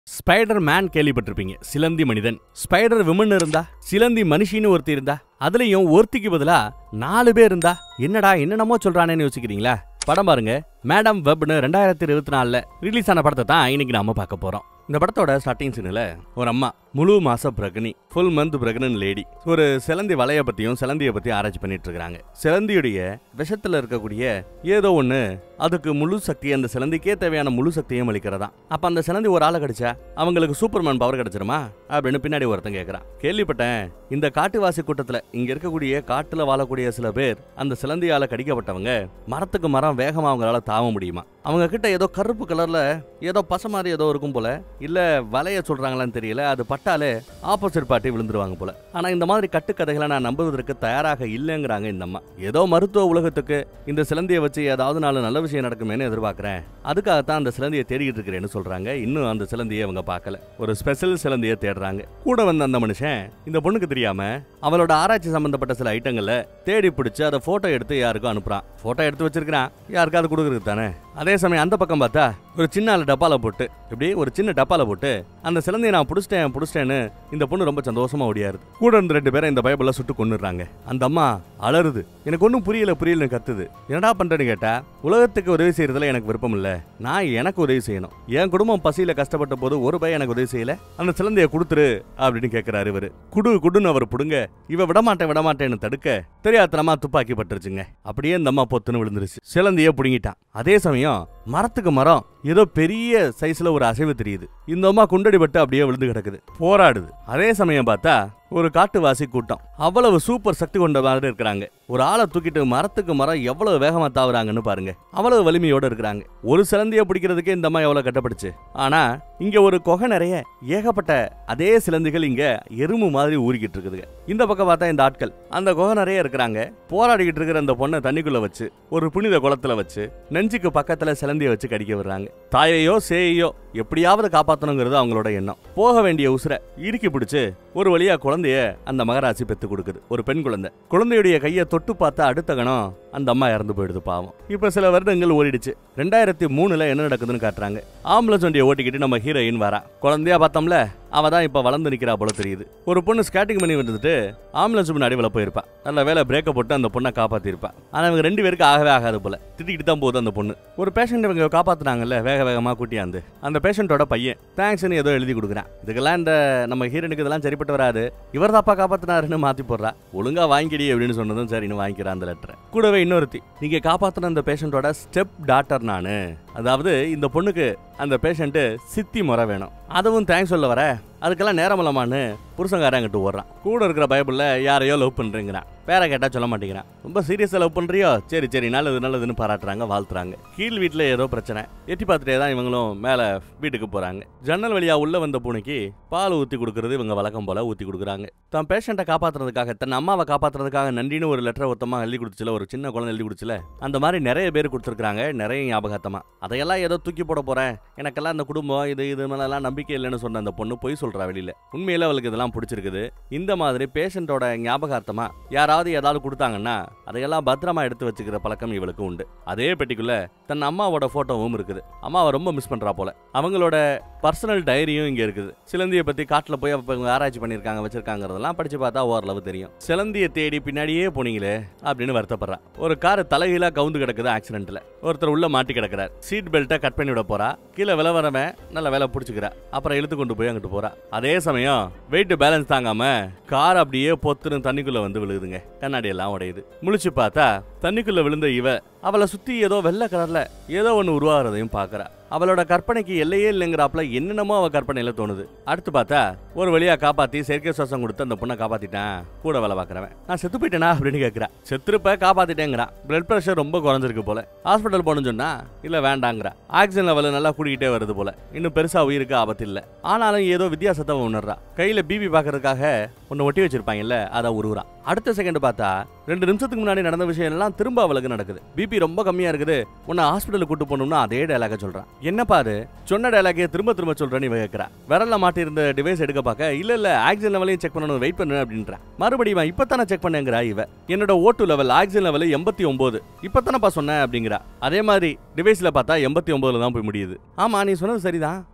Spider man கேள்விப்பட்டிருப்பீங்க சிலந்தி மனிதன் ஸ்பைடர் விமன் இருந்தா சிலந்தி மனுஷின்னு ஒருத்தி இருந்தா அதுலயும் ஒருத்திக்கு பதிலா நாலு பேர் இருந்தா என்னடா என்னென்னமோ சொல்றானேன்னு யோசிக்கிறீங்களா படம் பாருங்க மேடம் வெப்னு ரெண்டாயிரத்தி இருபத்தி நாலுல ரிலீஸ் ஆன படத்தை தான் இன்னைக்கு நாம பார்க்க போறோம் இந்த படத்தோட ஸ்டார்டிங் சீனில் ஒரு அம்மா முழு மாச பிரகனி ஃபுல் மந்த் பிரகனன் லேடி ஒரு சிலந்தி வலைய பத்தியும் சிலந்தியை பத்தியும் ஆராய்ச்சி பண்ணிட்டு இருக்காங்க சிலந்தியுடைய விஷத்துல இருக்கக்கூடிய ஏதோ ஒண்ணு அதுக்கு முழு சக்தி அந்த சிலந்திக்கே தேவையான முழு சக்தியும் அளிக்கிறதா அப்ப அந்த சிலந்தி ஒரு ஆளை கிடைச்சா அவங்களுக்கு சூப்பர்மேன் பவர் கிடைச்சிருமா அப்படின்னு பின்னாடி ஒருத்தன் கேக்குறான் கேள்விப்பட்டேன் இந்த காட்டுவாசி கூட்டத்துல இங்க இருக்கக்கூடிய காட்டுல வாழக்கூடிய சில பேர் அந்த சிலந்தியால கடிக்கப்பட்டவங்க மரத்துக்கு மரம் வேகமா அவங்களால தாவ முடியுமா அவங்க கிட்ட ஏதோ கருப்பு கலர்ல ஏதோ பசை மாதிரி ஏதோ இருக்கும் போல இல்ல வலைய சொல்றாங்களான்னு தெரியல அது பட்டாலே ஆப்போசிட் பார்ட்டி விழுந்துருவாங்க போல ஆனா இந்த மாதிரி கட்டுக்கதைகளை நான் நம்புவதற்கு தயாராக இல்லைங்கிறாங்க இந்த அம்மா ஏதோ மருத்துவ உலகத்துக்கு இந்த சிலந்தியை வச்சு ஏதாவது நாலு நல்ல விஷயம் நடக்குமேன்னு எதிர்பார்க்கறேன் அதுக்காகத்தான் அந்த சிலந்தியை தேடிக்கிட்டு இருக்கிறேன்னு சொல்றாங்க இன்னும் அந்த சிலந்தியை அவங்க பார்க்கல ஒரு ஸ்பெஷல் சிலந்தியை தேடுறாங்க கூட வந்த அந்த மனுஷன் இந்த பொண்ணுக்கு தெரியாம அவளோட ஆராய்ச்சி சம்பந்தப்பட்ட சில ஐட்டங்களை தேடி பிடிச்சு அதை போட்டோ எடுத்து யாருக்கும் அனுப்புறான் போட்டோ எடுத்து வச்சிருக்கிறான் யாருக்காவது கொடுக்கறது தானே அதே சமயம் அந்த பக்கம் பார்த்தா ஒரு சின்ன ஆளு டப்பால போட்டு இப்படி ஒரு சின்ன டப்பால போட்டு அந்த சிலந்தையை நான் புடிச்சிட்டேன் புடிச்சிட்டேன்னு இந்த பொண்ணு ரொம்ப சந்தோஷமா ஓடியாருது கூட இருந்த ரெண்டு பேரும் இந்த பைபிள சுட்டு கொண்டுறாங்க அந்த அம்மா அலறுது எனக்கு ஒன்றும் புரியல புரியலன்னு கத்துது என்னடா பண்றேன்னு கேட்டா உலகத்துக்கு உதவி செய்யறதுல எனக்கு விருப்பம் இல்ல நான் எனக்கு உதவி செய்யணும் என் குடும்பம் பசியில கஷ்டப்பட்ட போது ஒரு பையன் எனக்கு உதவி செய்யல அந்த சிலந்தைய கொடுத்துரு அப்படின்னு கேட்கிறாரு இவரு குடு குடுன்னு அவர் புடுங்க இவ விடமாட்டேன் விடமாட்டேன்னு தடுக்க தெரியாத்தனமா துப்பாக்கி பட்டுருச்சுங்க அப்படியே இந்த அம்மா பொத்துன்னு விழுந்துருச்சு சிலந்தைய புடுங்கிட்டான் அதே சமயம் மரத்துக்கு மரம் ஏதோ பெரிய சைஸ்ல ஒரு அசைவு தெரியுது இந்த அம்மா குண்டடிபட்டு அப்படியே விழுந்து கிடக்குது போராடுது அதே சமயம் பார்த்தா ஒரு காட்டுவாசி கூட்டம் அவ்வளவு சூப்பர் சக்தி கொண்ட மாதிரி இருக்கிறாங்க ஒரு ஆளை தூக்கிட்டு மரத்துக்கு மரம் எவ்வளவு வேகமா தாவுறாங்கன்னு பாருங்க அவ்வளவு வலிமையோட இருக்கிறாங்க ஒரு சிலந்திய பிடிக்கிறதுக்கே இந்த அம்மா எவ்வளவு கட்டப்படுச்சு ஆனா இங்க ஒரு கொகை நிறைய ஏகப்பட்ட அதே சிலந்திகள் இங்க எறும்பு மாதிரி ஊறிக்கிட்டு இருக்குதுங்க இந்த பக்கம் பார்த்தா இந்த ஆட்கள் அந்த குகை நிறைய இருக்கிறாங்க போராடிக்கிட்டு இருக்கிற அந்த பொண்ணை தண்ணிக்குள்ள வச்சு ஒரு புனித குளத்துல வச்சு நெஞ்சுக்கு பக்கத்துல சிலந்திய வச்சு கடிக்க விடுறாங்க தாயையோ சேயையோ எப்படியாவது காப்பாத்தணுங்கிறது அவங்களோட எண்ணம் போக வேண்டிய உசுர இறுக்கி பிடிச்சு ஒரு வழியா குழந்தைய அந்த மகராசி பெத்து கொடுக்குது ஒரு பெண் குழந்தை குழந்தையுடைய கையை தொட்டு பார்த்தா அடுத்த கணம் அந்த அம்மா இறந்து போயிடுது பாவம் இப்ப சில வருடங்கள் ஓடிடுச்சு ரெண்டாயிரத்தி மூணுல என்ன நடக்குதுன்னு காட்டுறாங்க ஆம்புலன்ஸ் வண்டியை ஓட்டிக்கிட்டு நம்ம ஹீரோயின் வரா குழந்தையா பார்த்தோம்ல அவ தான் இப்ப வளர்ந்து நிக்கிறா போல தெரியுது ஒரு பொண்ணு ஸ்கேட்டிங் பண்ணி வந்துட்டு ஆம்புலன்ஸ் முன்னாடி வில போயிருப்பா நல்ல வேலை பிரேக்கை போட்டு அந்த பொண்ணை காப்பாத்திருப்பா ஆனா இவங்க ரெண்டு பேருக்கு ஆகவே ஆகாது போல திட்டிக்கிட்டு தான் போகுது அந்த பொண்ணு ஒரு பேஷண்ட் இவங்க காப்பாத்துனாங்கல்ல வேக வேகமா கூட்டியாந்து அந்த பேஷண்டோட பையன் தேங்க்ஸ்னு ஏதோ எழுதி கொடுக்குறான் இதுக்கெல்லாம் இந்த நம்ம ஹீரோனுக்கு இதெல்லாம் சரிப்பட்டு வராது இவர் தாப்பா காப்பாத்தினாருன்னு மாத்தி போடுறா ஒழுங்கா வாங்கிடி அப்படின்னு சொன்னதும் சரின்னு வாங்கிக்கிறான் அந்த லெட்டரை கூடவே இன்னொருத்தி நீங்க காப்பாத்தின அந்த பேஷண்டோட ஸ்டெப் டாட்டர் நானு அதாவது இந்த பொண்ணுக்கு அந்த பேஷண்ட்டு சித்தி முறை வேணும் அதுவும் தேங்க்ஸ் சொல்ல வர அதுக்கெல்லாம் நேரம் இல்லாமான்னு புருஷங்காரன் அங்கிட்டு ஓடுறான் கூட இருக்கிற பைபிளில் யாரையோ லவ் பண்ணுறேங்கிறான் பேரை கேட்டால் சொல்ல மாட்டேங்கிறான் ரொம்ப சீரியஸாக லவ் பண்ணுறியோ சரி சரி நல்லது நல்லதுன்னு பாராட்டுறாங்க வாழ்த்துறாங்க கீழ் வீட்டில் ஏதோ பிரச்சனை எட்டி பார்த்துட்டே தான் இவங்களும் மேலே வீட்டுக்கு போகிறாங்க ஜன்னல் வழியாக உள்ளே வந்த பூனைக்கு பால் ஊற்றி கொடுக்கறது இவங்க வழக்கம் போல் ஊற்றி கொடுக்குறாங்க தான் பேஷண்ட்டை காப்பாற்றுறதுக்காக தன் அம்மாவை காப்பாற்றுறதுக்காக நன்றின்னு ஒரு லெட்டரை ஒருத்தமாக எழுதி கொடுத்துச்சுல ஒரு சின்ன குழந்தை எழுதி கொடுச்சுல அந்த மாதிரி நிறைய பேர் கொடுத்துருக்காங்க நிறைய ஞாபகத்தமாக அதையெல்லாம் ஏதோ தூக்கி போட போகிறேன் எனக்கெல்லாம் அந்த குடும்பம் இது இது மேலெல்லாம் நம்பிக்கை இல்லைன்னு சொன்ன அந்த பொண்ணு பொய் சொல்கிறா வெளியில் உண்மையில அவளுக்கு இதெல்லாம் பிடிச்சிருக்குது இந்த மாதிரி பேஷண்ட்டோட ஞாபகார்த்தமா யாராவது ஏதாவது கொடுத்தாங்கன்னா அதையெல்லாம் பத்திரமா எடுத்து வச்சுக்கிற பழக்கம் இவளுக்கு உண்டு அதே பெட்டிக்குள்ள தன் அம்மாவோட போட்டோவும் இருக்குது அம்மாவை ரொம்ப மிஸ் பண்றா போல அவங்களோட பர்சனல் டைரியும் இங்க இருக்குது சிலந்தியை பத்தி காட்டுல போய் அப்ப இவங்க ஆராய்ச்சி பண்ணிருக்காங்க வச்சிருக்காங்கிறதெல்லாம் படிச்சு பார்த்தா ஓரளவு தெரியும் சிலந்தியை தேடி பின்னாடியே போனீங்களே அப்படின்னு வருத்தப்படுறா ஒரு கார் தலைகீழா கவுந்து கிடக்குது ஆக்சிடென்ட்ல ஒருத்தர் உள்ள மாட்டி கிடக்குறார் சீட் பெல்ட்டை கட் பண்ணி விட போறா கீழே வில வரவன் நல்ல வேலை பிடிச்சிக்கிறா அப்புறம் இழுத்து கொண்டு போய் அங்கிட்டு போறா அதே சமயம் வெயிட் பேலன்ஸ் தாங்காம கார் அப்படியே பொத்துன்னு தண்ணிக்குள்ள வந்து விழுகுதுங்க கண்ணாடி எல்லாம் உடையுது முழிச்சு பார்த்தா தண்ணிக்குள்ள விழுந்த இவ அவளை சுத்தி ஏதோ வெள்ளை கலர்ல ஏதோ ஒன்று உருவாகிறதையும் பார்க்கறா அவளோட கற்பனைக்கு எல்லையே இல்லைங்கிறாப்புல என்னென்னமோ அவ கற்பனையில தோணுது அடுத்து பார்த்தா ஒரு வழியா காப்பாத்தி செயற்கை சுவாசம் கொடுத்து அந்த பொண்ணை காப்பாத்திட்டேன் கூட வேலை பார்க்கறவன் நான் செத்து போயிட்டேனா அப்படின்னு கேட்கிறா செத்துருப்ப காப்பாத்திட்டேங்கிறான் பிளட் பிரஷர் ரொம்ப குறைஞ்சிருக்கு போல ஹாஸ்பிட்டல் போகணும்னு சொன்னா இல்ல வேண்டாங்கிறா ஆக்சிஜன் லெவல் நல்லா கூடிக்கிட்டே வருது போல இன்னும் பெருசா உயிருக்கு ஆபத்து இல்ல ஆனாலும் ஏதோ வித்தியாசத்தை உணர்றா கையில பிபி பாக்குறதுக்காக ஒன்னு ஒட்டி வச்சிருப்பாங்கல்ல அதை உருவுறான் அடுத்த செகண்ட் பார்த்தா ரெண்டு நிமிஷத்துக்கு முன்னாடி நடந்த விஷயம் எல்லாம் திரும்ப அவளுக்கு நடக்குது பிபி ரொம்ப கம்மியா இருக்குது உன்னை ஹாஸ்பிட்டலுக்கு கூட்டு போகணும்னு அதே டயலாக சொல்றான் என்னப்பா அது சொன்ன டயலாகே திரும்ப திரும்ப சொல்றேன்னு இவ கேட்கறா விரல்ல மாட்டி இருந்த டிவைஸ் எடுக்க பார்க்க இல்ல இல்ல ஆக்சிஜன் லெவலையும் செக் பண்ணணும் வெயிட் பண்ணு அப்படின்றா மறுபடியும் இவன் இப்பத்தானே செக் பண்ணேங்கிறா இவ என்னோட ஓட்டு லெவல் ஆக்சிஜன் லெவல் எண்பத்தி ஒன்பது இப்பத்தானப்பா சொன்னேன் அப்படிங்கிறா அதே மாதிரி டிவைஸ்ல பார்த்தா எண்பத்தி ஒன்பதுல தான் போய் முடியுது ஆமா நீ சொன்னது சரிதான்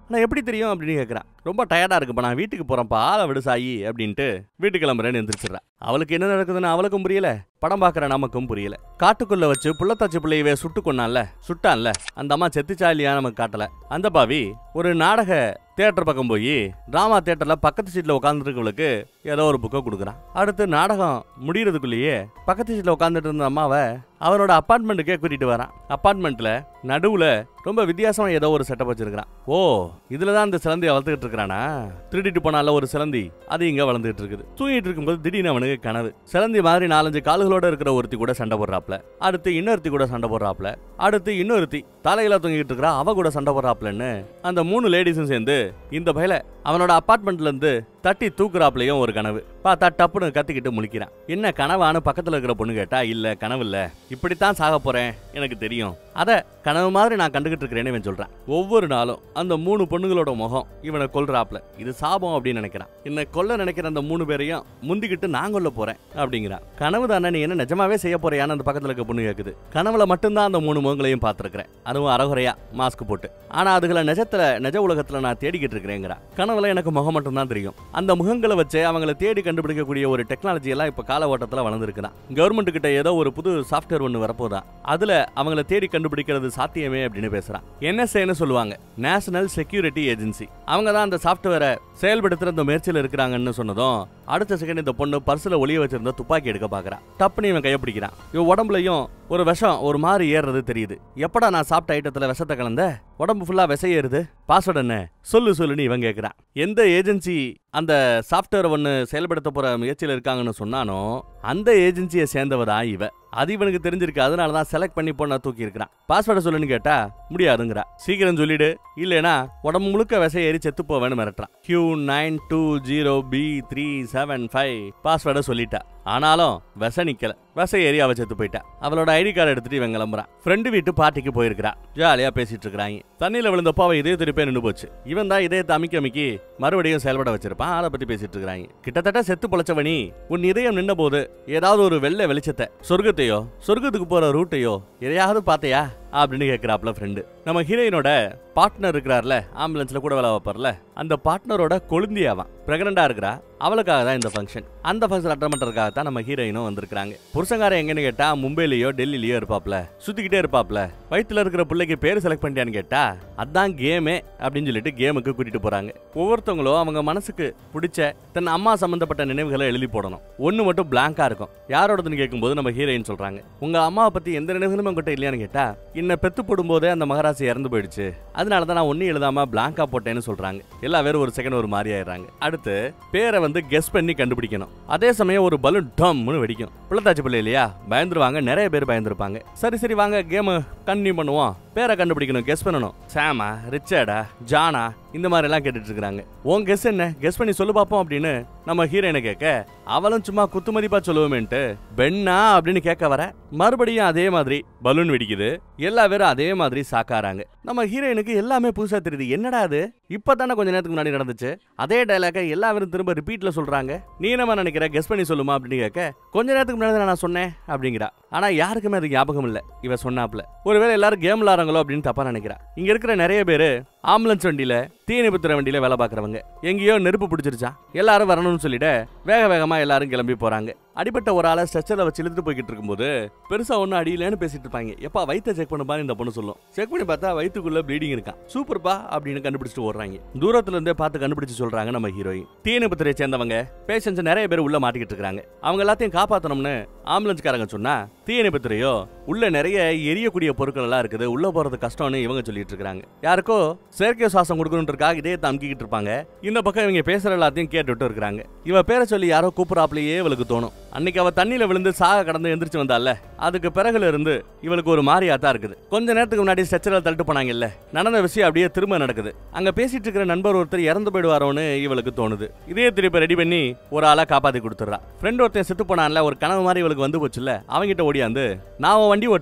நான் எப்படி தெரியும் அப்படின்னு கேட்குறான் ரொம்ப டயர்டா இருக்குப்பா நான் வீட்டுக்கு போறேன்ப்பா ஆளை விடு சாயி அப்படின்ட்டு வீட்டுக்கு கிளம்புறேன்னு எந்திரிச்சிடுறா அவளுக்கு என்ன நடக்குதுன்னு அவளுக்கும் புரியல படம் பார்க்குற நமக்கும் புரியல காட்டுக்குள்ள வச்சு புள்ளத்தாச்சி பிள்ளையவே சுட்டு கொன்னான்ல சுட்டான்ல அந்த அம்மா செத்துச்சா இல்லையா நமக்கு காட்டல அந்த பாவி ஒரு நாடக தியேட்டர் பக்கம் போய் டிராமா தியேட்டர்ல பக்கத்து சீட்ல உட்காந்துருக்கவளுக்கு ஏதோ ஒரு புக்கை கொடுக்குறான் அடுத்து நாடகம் முடியறதுக்குள்ளேயே பக்கத்து சீட்ல உட்காந்துட்டு இருந்த அம்மாவை அவனோட அப்பார்ட்மெண்ட்டுக்கே கூட்டிட்டு வரான் அப்பார்ட்மெண்ட்ல நடுவுல ரொம்ப வித்தியாசமா ஏதோ ஒரு செட்டப் வச்சிருக்கான் ஓ இதுல தான் இந்த சிலந்தி வளர்த்துக்கிட்டு இருக்கிறானா திருடிட்டு போனால ஒரு சிலந்தி அது இங்க வளர்ந்துட்டு இருக்குது தூங்கிட்டு இருக்கும்போது திடீர்னு அவனுக்கு கனவு சிலந்தி மாதிரி நாலஞ்சு கால்களோட இருக்கிற ஒருத்தி கூட சண்டை போடுறாப்ல அடுத்து இன்னொருத்தி கூட சண்டை போடுறாப்ல அடுத்து இன்னொருத்தி தலையில தூங்கிட்டு இருக்கிறா அவ கூட சண்டை போடுறாப்லன்னு அந்த மூணு லேடிஸும் சேர்ந்து இந்த பயில அவனோட அப்பார்ட்மெண்ட்ல இருந்து தட்டி தூக்குறாப்லயும் ஒரு கனவு பார்த்தா டப்புன்னு கத்திக்கிட்டு முழிக்கிறான் என்ன கனவான்னு பக்கத்துல இருக்கிற பொண்ணு கேட்டா இல்ல கனவு இல்ல இப்படித்தான் சாக போறேன் எனக்கு தெரியும் அத கனவு மாதிரி நான் கண்டுகிட்டு இருக்கிறேன்னு இவன் சொல்றான் ஒவ்வொரு நாளும் அந்த மூணு பொண்ணுங்களோட முகம் இவனை கொல்றாப்ல இது சாபம் அப்படின்னு நினைக்கிறான் என்னை கொல்ல நினைக்கிற அந்த மூணு பேரையும் முந்திக்கிட்டு நான் கொல்ல போறேன் அப்படிங்கிறான் கனவு தானே நீ என்ன நிஜமாவே செய்ய போறியான்னு அந்த பக்கத்துல இருக்க பொண்ணு கேக்குது கனவுல மட்டும்தான் அந்த மூணு முகங்களையும் பார்த்திருக்கிறேன் அதுவும் அறகுறையா மாஸ்க் போட்டு ஆனா அதுகளை நிஜத்துல நிஜ உலகத்துல நான் தேடிக்கிட்டு இருக்கிறேங்கிறா கனவுல எனக்கு முகம் மட்டும்தான் தெரியும் அந்த முகங்களை வச்சு அவங்கள தேடி கண்டுபிடிக்கக்கூடிய ஒரு டெக்னாலஜி எல்லாம் இப்ப கால ஓட்டத்துல வளர்ந்துருக்குதான் கவர்மெண்ட் கிட்ட ஏதோ ஒரு புது சாஃப்ட்வேர் ஒன்று வரப்போதான் அதுல அவங்கள தேடி கண்டுபிடிக்கிறது சாத்தியமே அப்படின்னு பேசுறான் NSA-ன்னு சொல்லுவாங்க நேஷனல் செக்யூரிட்டி ஏஜென்சி அவங்க தான் அந்த சாஃப்ட்வேரை செயல்படுத்துற இந்த முயற்சியில் இருக்கிறாங்கன்னு சொன்னதும் அடுத்த செகண்ட் இந்த பொண்ணு பர்சுல ஒளிய வச்சிருந்த துப்பாக்கி எடுக்க பாக்குறா டப்புன்னு இவன் கைய பிடிக்கிறான் இவன் உடம்புலயும் ஒரு விஷம் ஒரு மாதிரி ஏறுறது தெரியுது எப்படா நான் சாப்பிட்ட ஐட்டத்துல விஷத்தை கலந்த உடம்பு ஃபுல்லா விசை ஏறுது பாஸ்வேர்டு என்ன சொல்லு சொல்லுன்னு இவன் கேக்குறான் எந்த ஏஜென்சி அந்த சாஃப்ட்வேர் ஒன்று செயல்படுத்த போற முயற்சியில் இருக்காங்கன்னு சொன்னானோ அந்த ஏஜென்சியை சேர்ந்தவ தான் இவ அது இவனுக்கு தெரிஞ்சிருக்கு அதனால தான் செலக்ட் பண்ணி பொண்ணை தூக்கி இருக்கிறான் பாஸ்வேர்டை சொல்லுன்னு கேட்டா முடியாதுங்கிறா சீக்கிரம் சொல்லிடு இல்லைனா உடம்பு முழுக்க விசை ஏறி செத்து போவேன்னு மிரட்டுறான் Q nine two zero P three seven five பாஸ்வேர்டை சொல்லிட்டா ஆனாலும் விச நிக்கல விச ஏறி அவ செத்து போயிட்டா அவளோட ஐடி கார்டு எடுத்துட்டு இவன் கிளம்புறான் ஃப்ரெண்டு வீட்டு பார்ட்டிக்கு போயிருக்கிறா ஜாலியா பேசிட்டு இருக்கிறாங்க தண்ணியில விழுந்தப்போ அவ இதய திருப்பே நின்று போச்சு இவன் தான் இதயத்தை அமிக்கி அமிக்கி மறுபடியும் செயல்பட வச்சிருப்பான் அதை பத்தி பேசிட்டு இருக்கிறாங்க கிட்டத்தட்ட செத்து பொழைச்சவனி உன் இதயம் நின்ற போது ஏதாவது ஒரு வெள்ளை வெளிச்சத்தை சொர்க்கத்தையோ சொர்க்கத்துக்கு போற ரூட்டையோ எதையாவது பார்த்தையா அப்படின்னு கேட்கிறாப்ல ஃப்ரெண்டு நம்ம ஹீரோயினோட பார்ட்னர் இருக்கிறார்ல ஆம்புலன்ஸ்ல கூட வேலை வைப்பார்ல அந்த பார்ட்னரோட கொழுந்தியாவான் பிரெக்னண்டா இருக்கிறா அவளுக்காக தான் இந்த ஃபங்க்ஷன் அந்த ஃபங்க்ஷன் அட்டன் பண்றதுக்காக தான் நம்ம ஹீரோயினும் வந்திருக்காங்க புருஷங்காரன் எங்கன்னு கேட்டா மும்பைலயோ டெல்லிலயோ இருப்பாப்ல சுத்திக்கிட்டே இருப்பாப்ல வயித்துல இருக்கிற பிள்ளைக்கு பேர் செலக்ட் பண்ணிட்டியான்னு கேட்டா அதான் கேமே அப்படின்னு சொல்லிட்டு கேமுக்கு கூட்டிட்டு போறாங்க ஒவ்வொருத்தவங்களும் அவங்க மனசுக்கு பிடிச்ச தன் அம்மா சம்பந்தப்பட்ட நினைவுகளை எழுதி போடணும் ஒண்ணு மட்டும் பிளாங்கா இருக்கும் யாரோடதுன்னு கேட்கும்போது நம்ம ஹீரோயின் சொல்றாங்க உங்க அம்மாவை பத்தி எந்த நினைவுகளும் உங்ககிட்ட இல்லையான்னு கேட்டா என்னை பெத்து போடும்போதே அந்த மகராசி இறந்து போயிடுச்சு அதனால தான் நான் ஒன்னும் எழுதாம பிளாங்கா போட்டேன்னு சொல்றாங்க எல்லா பேரும் ஒரு செகண்ட் ஒரு மாதிரி ஆயிடுறாங்க அடுத்து பேரை வந்து கெஸ் பண்ணி கண்டுபிடிக்கணும் அதே சமயம் ஒரு பலூன் டம்னு வெடிக்கும் பிள்ளைத்தாச்சி பிள்ளை இல்லையா பயந்துருவாங்க நிறைய பேர் பயந்துருப்பாங்க சரி சரி வாங்க கேம் கண்டினியூ பண்ணுவோம் பேரை கண்டுபிடிக்கணும் கெஸ் பண்ணணும் சாமா ரிச்சர்டா ஜானா இந்த மாதிரி எல்லாம் கேட்டுட்டு இருக்காங்க உன் கெஸ் என்ன கெஸ் பண்ணி சொல்லு பாப்போம் அப்படின்னு நம்ம ஹீரோயினை கேட்க அவளும் சும்மா குத்துமதிப்பா சொல்லுவோமேன்ட்டு பெண்ணா அப்படின்னு கேட்க வர மறுபடியும் அதே மாதிரி பலூன் வெடிக்குது எல்லா பேரும் அதே மாதிரி சாக்காராங்க நம்ம ஹீரோயினுக்கு எல்லாமே புதுசா தெரியுது என்னடா அது இப்பதானே கொஞ்ச நேரத்துக்கு முன்னாடி நடந்துச்சு அதே டைலாக எல்லா பேரும் திரும்ப ரிப்பீட்ல சொல்றாங்க நீ என்ன நினைக்கிற கெஸ் பண்ணி சொல்லுமா அப்படின்னு கேட்க கொஞ்ச நேரத்துக்கு முன்னாடி தானே நான் சொன்னேன் அப்படிங்கிறா ஆனா யாருக்குமே அது ஞாபகம் இல்ல இவ சொன்னாப்ல ஒருவேளை எல்லாரும் கேம் விளாடுறாங்களோ அப்படின்னு தப்பா நினைக்கிறா இங்க இருக்கிற நிறைய பேரு ஆம்புலன்ஸ் வண்டியில தீயணைப்புத்துறை வண்டியில வேலை பார்க்கறவங்க எங்கேயோ நெருப்பு பிடிச்சிருச்சான் எல்லாரும் வரணும்னு சொல்லிட்டு வேக வேகமா எல்லாரும் கிளம்பி போறாங்க அடிப்பட்ட ஒரு ஆளை ஸ்ட்ரெச்சர்ல வச்சு இழுத்துட்டு போய்கிட்டு இருக்கும்போது பெருசா ஒன்னும் அடியிலன்னு பேசிட்டு இருப்பாங்க எப்பா வயித்தை செக் பண்ணுப்பான்னு இந்த பொண்ணு சொல்லும் செக் பண்ணி பார்த்தா வயித்துக்குள்ள ப்ளீடிங் இருக்கான் சூப்பர்ப்பா அப்படின்னு கண்டுபிடிச்சிட்டு ஓடுறாங்க தூரத்துல இருந்தே பார்த்து கண்டுபிடிச்சு சொல்றாங்க நம்ம ஹீரோயின் தீயணைப்புத்துறையை சேர்ந்தவங்க பேஷன்ஸ் நிறைய பேர் உள்ள மாட்டிக்கிட்டு இருக்காங்க அவங்க எல்லாத்தையும் காப்பாத்தணும்னு ஆம்புலன்ஸ்காரங்க சொன்னா தீயணைப்புத்துறையோ உள்ள நிறைய எரியக்கூடிய பொருட்கள் எல்லாம் இருக்குது உள்ள போறது கஷ்டம்னு இவங்க சொல்லிட்டு இருக்காங்க யாருக்கோ செயற்கை சுவாசம் கொடுக்கணுன்றக்காக இதே தம்கிக்கிட்டு இருப்பாங்க இந்த பக்கம் இவங்க பேசுற எல்லாத்தையும் கேட்டுட்டு இருக்காங்க இவ பேரை சொல்லி யாரோ கூப்பிடாப்லயே இவளுக்கு தோணும் அன்னைக்கு அவ தண்ணியில விழுந்து சாக கடந்து எந்திரிச்சு வந்தால அதுக்கு பிறகுல இருந்து இவளுக்கு ஒரு மாதிரியா தான் இருக்குது கொஞ்ச நேரத்துக்கு முன்னாடி ஸ்ட்ரெச்சரில் தள்ளிட்டு போனாங்கல்ல நடந்த விஷயம் அப்படியே திரும்ப நடக்குது அங்க பேசிட்டு இருக்கிற நண்பர் ஒருத்தர் இறந்து போயிடுவாரோன்னு இவளுக்கு தோணுது இதே திருப்பி ரெடி பண்ணி ஒரு ஆளா காப்பாத்தி கொடுத்துறா ஃப்ரெண்ட் ஒருத்தன் செத்து போனான்ல ஒரு கனவு மாதிரி இவளுக்கு வந்து போச்சுல்ல அவங்கிட்ட ஓடியாந்து நான் உன் வண்டி ஓட்டுறேன்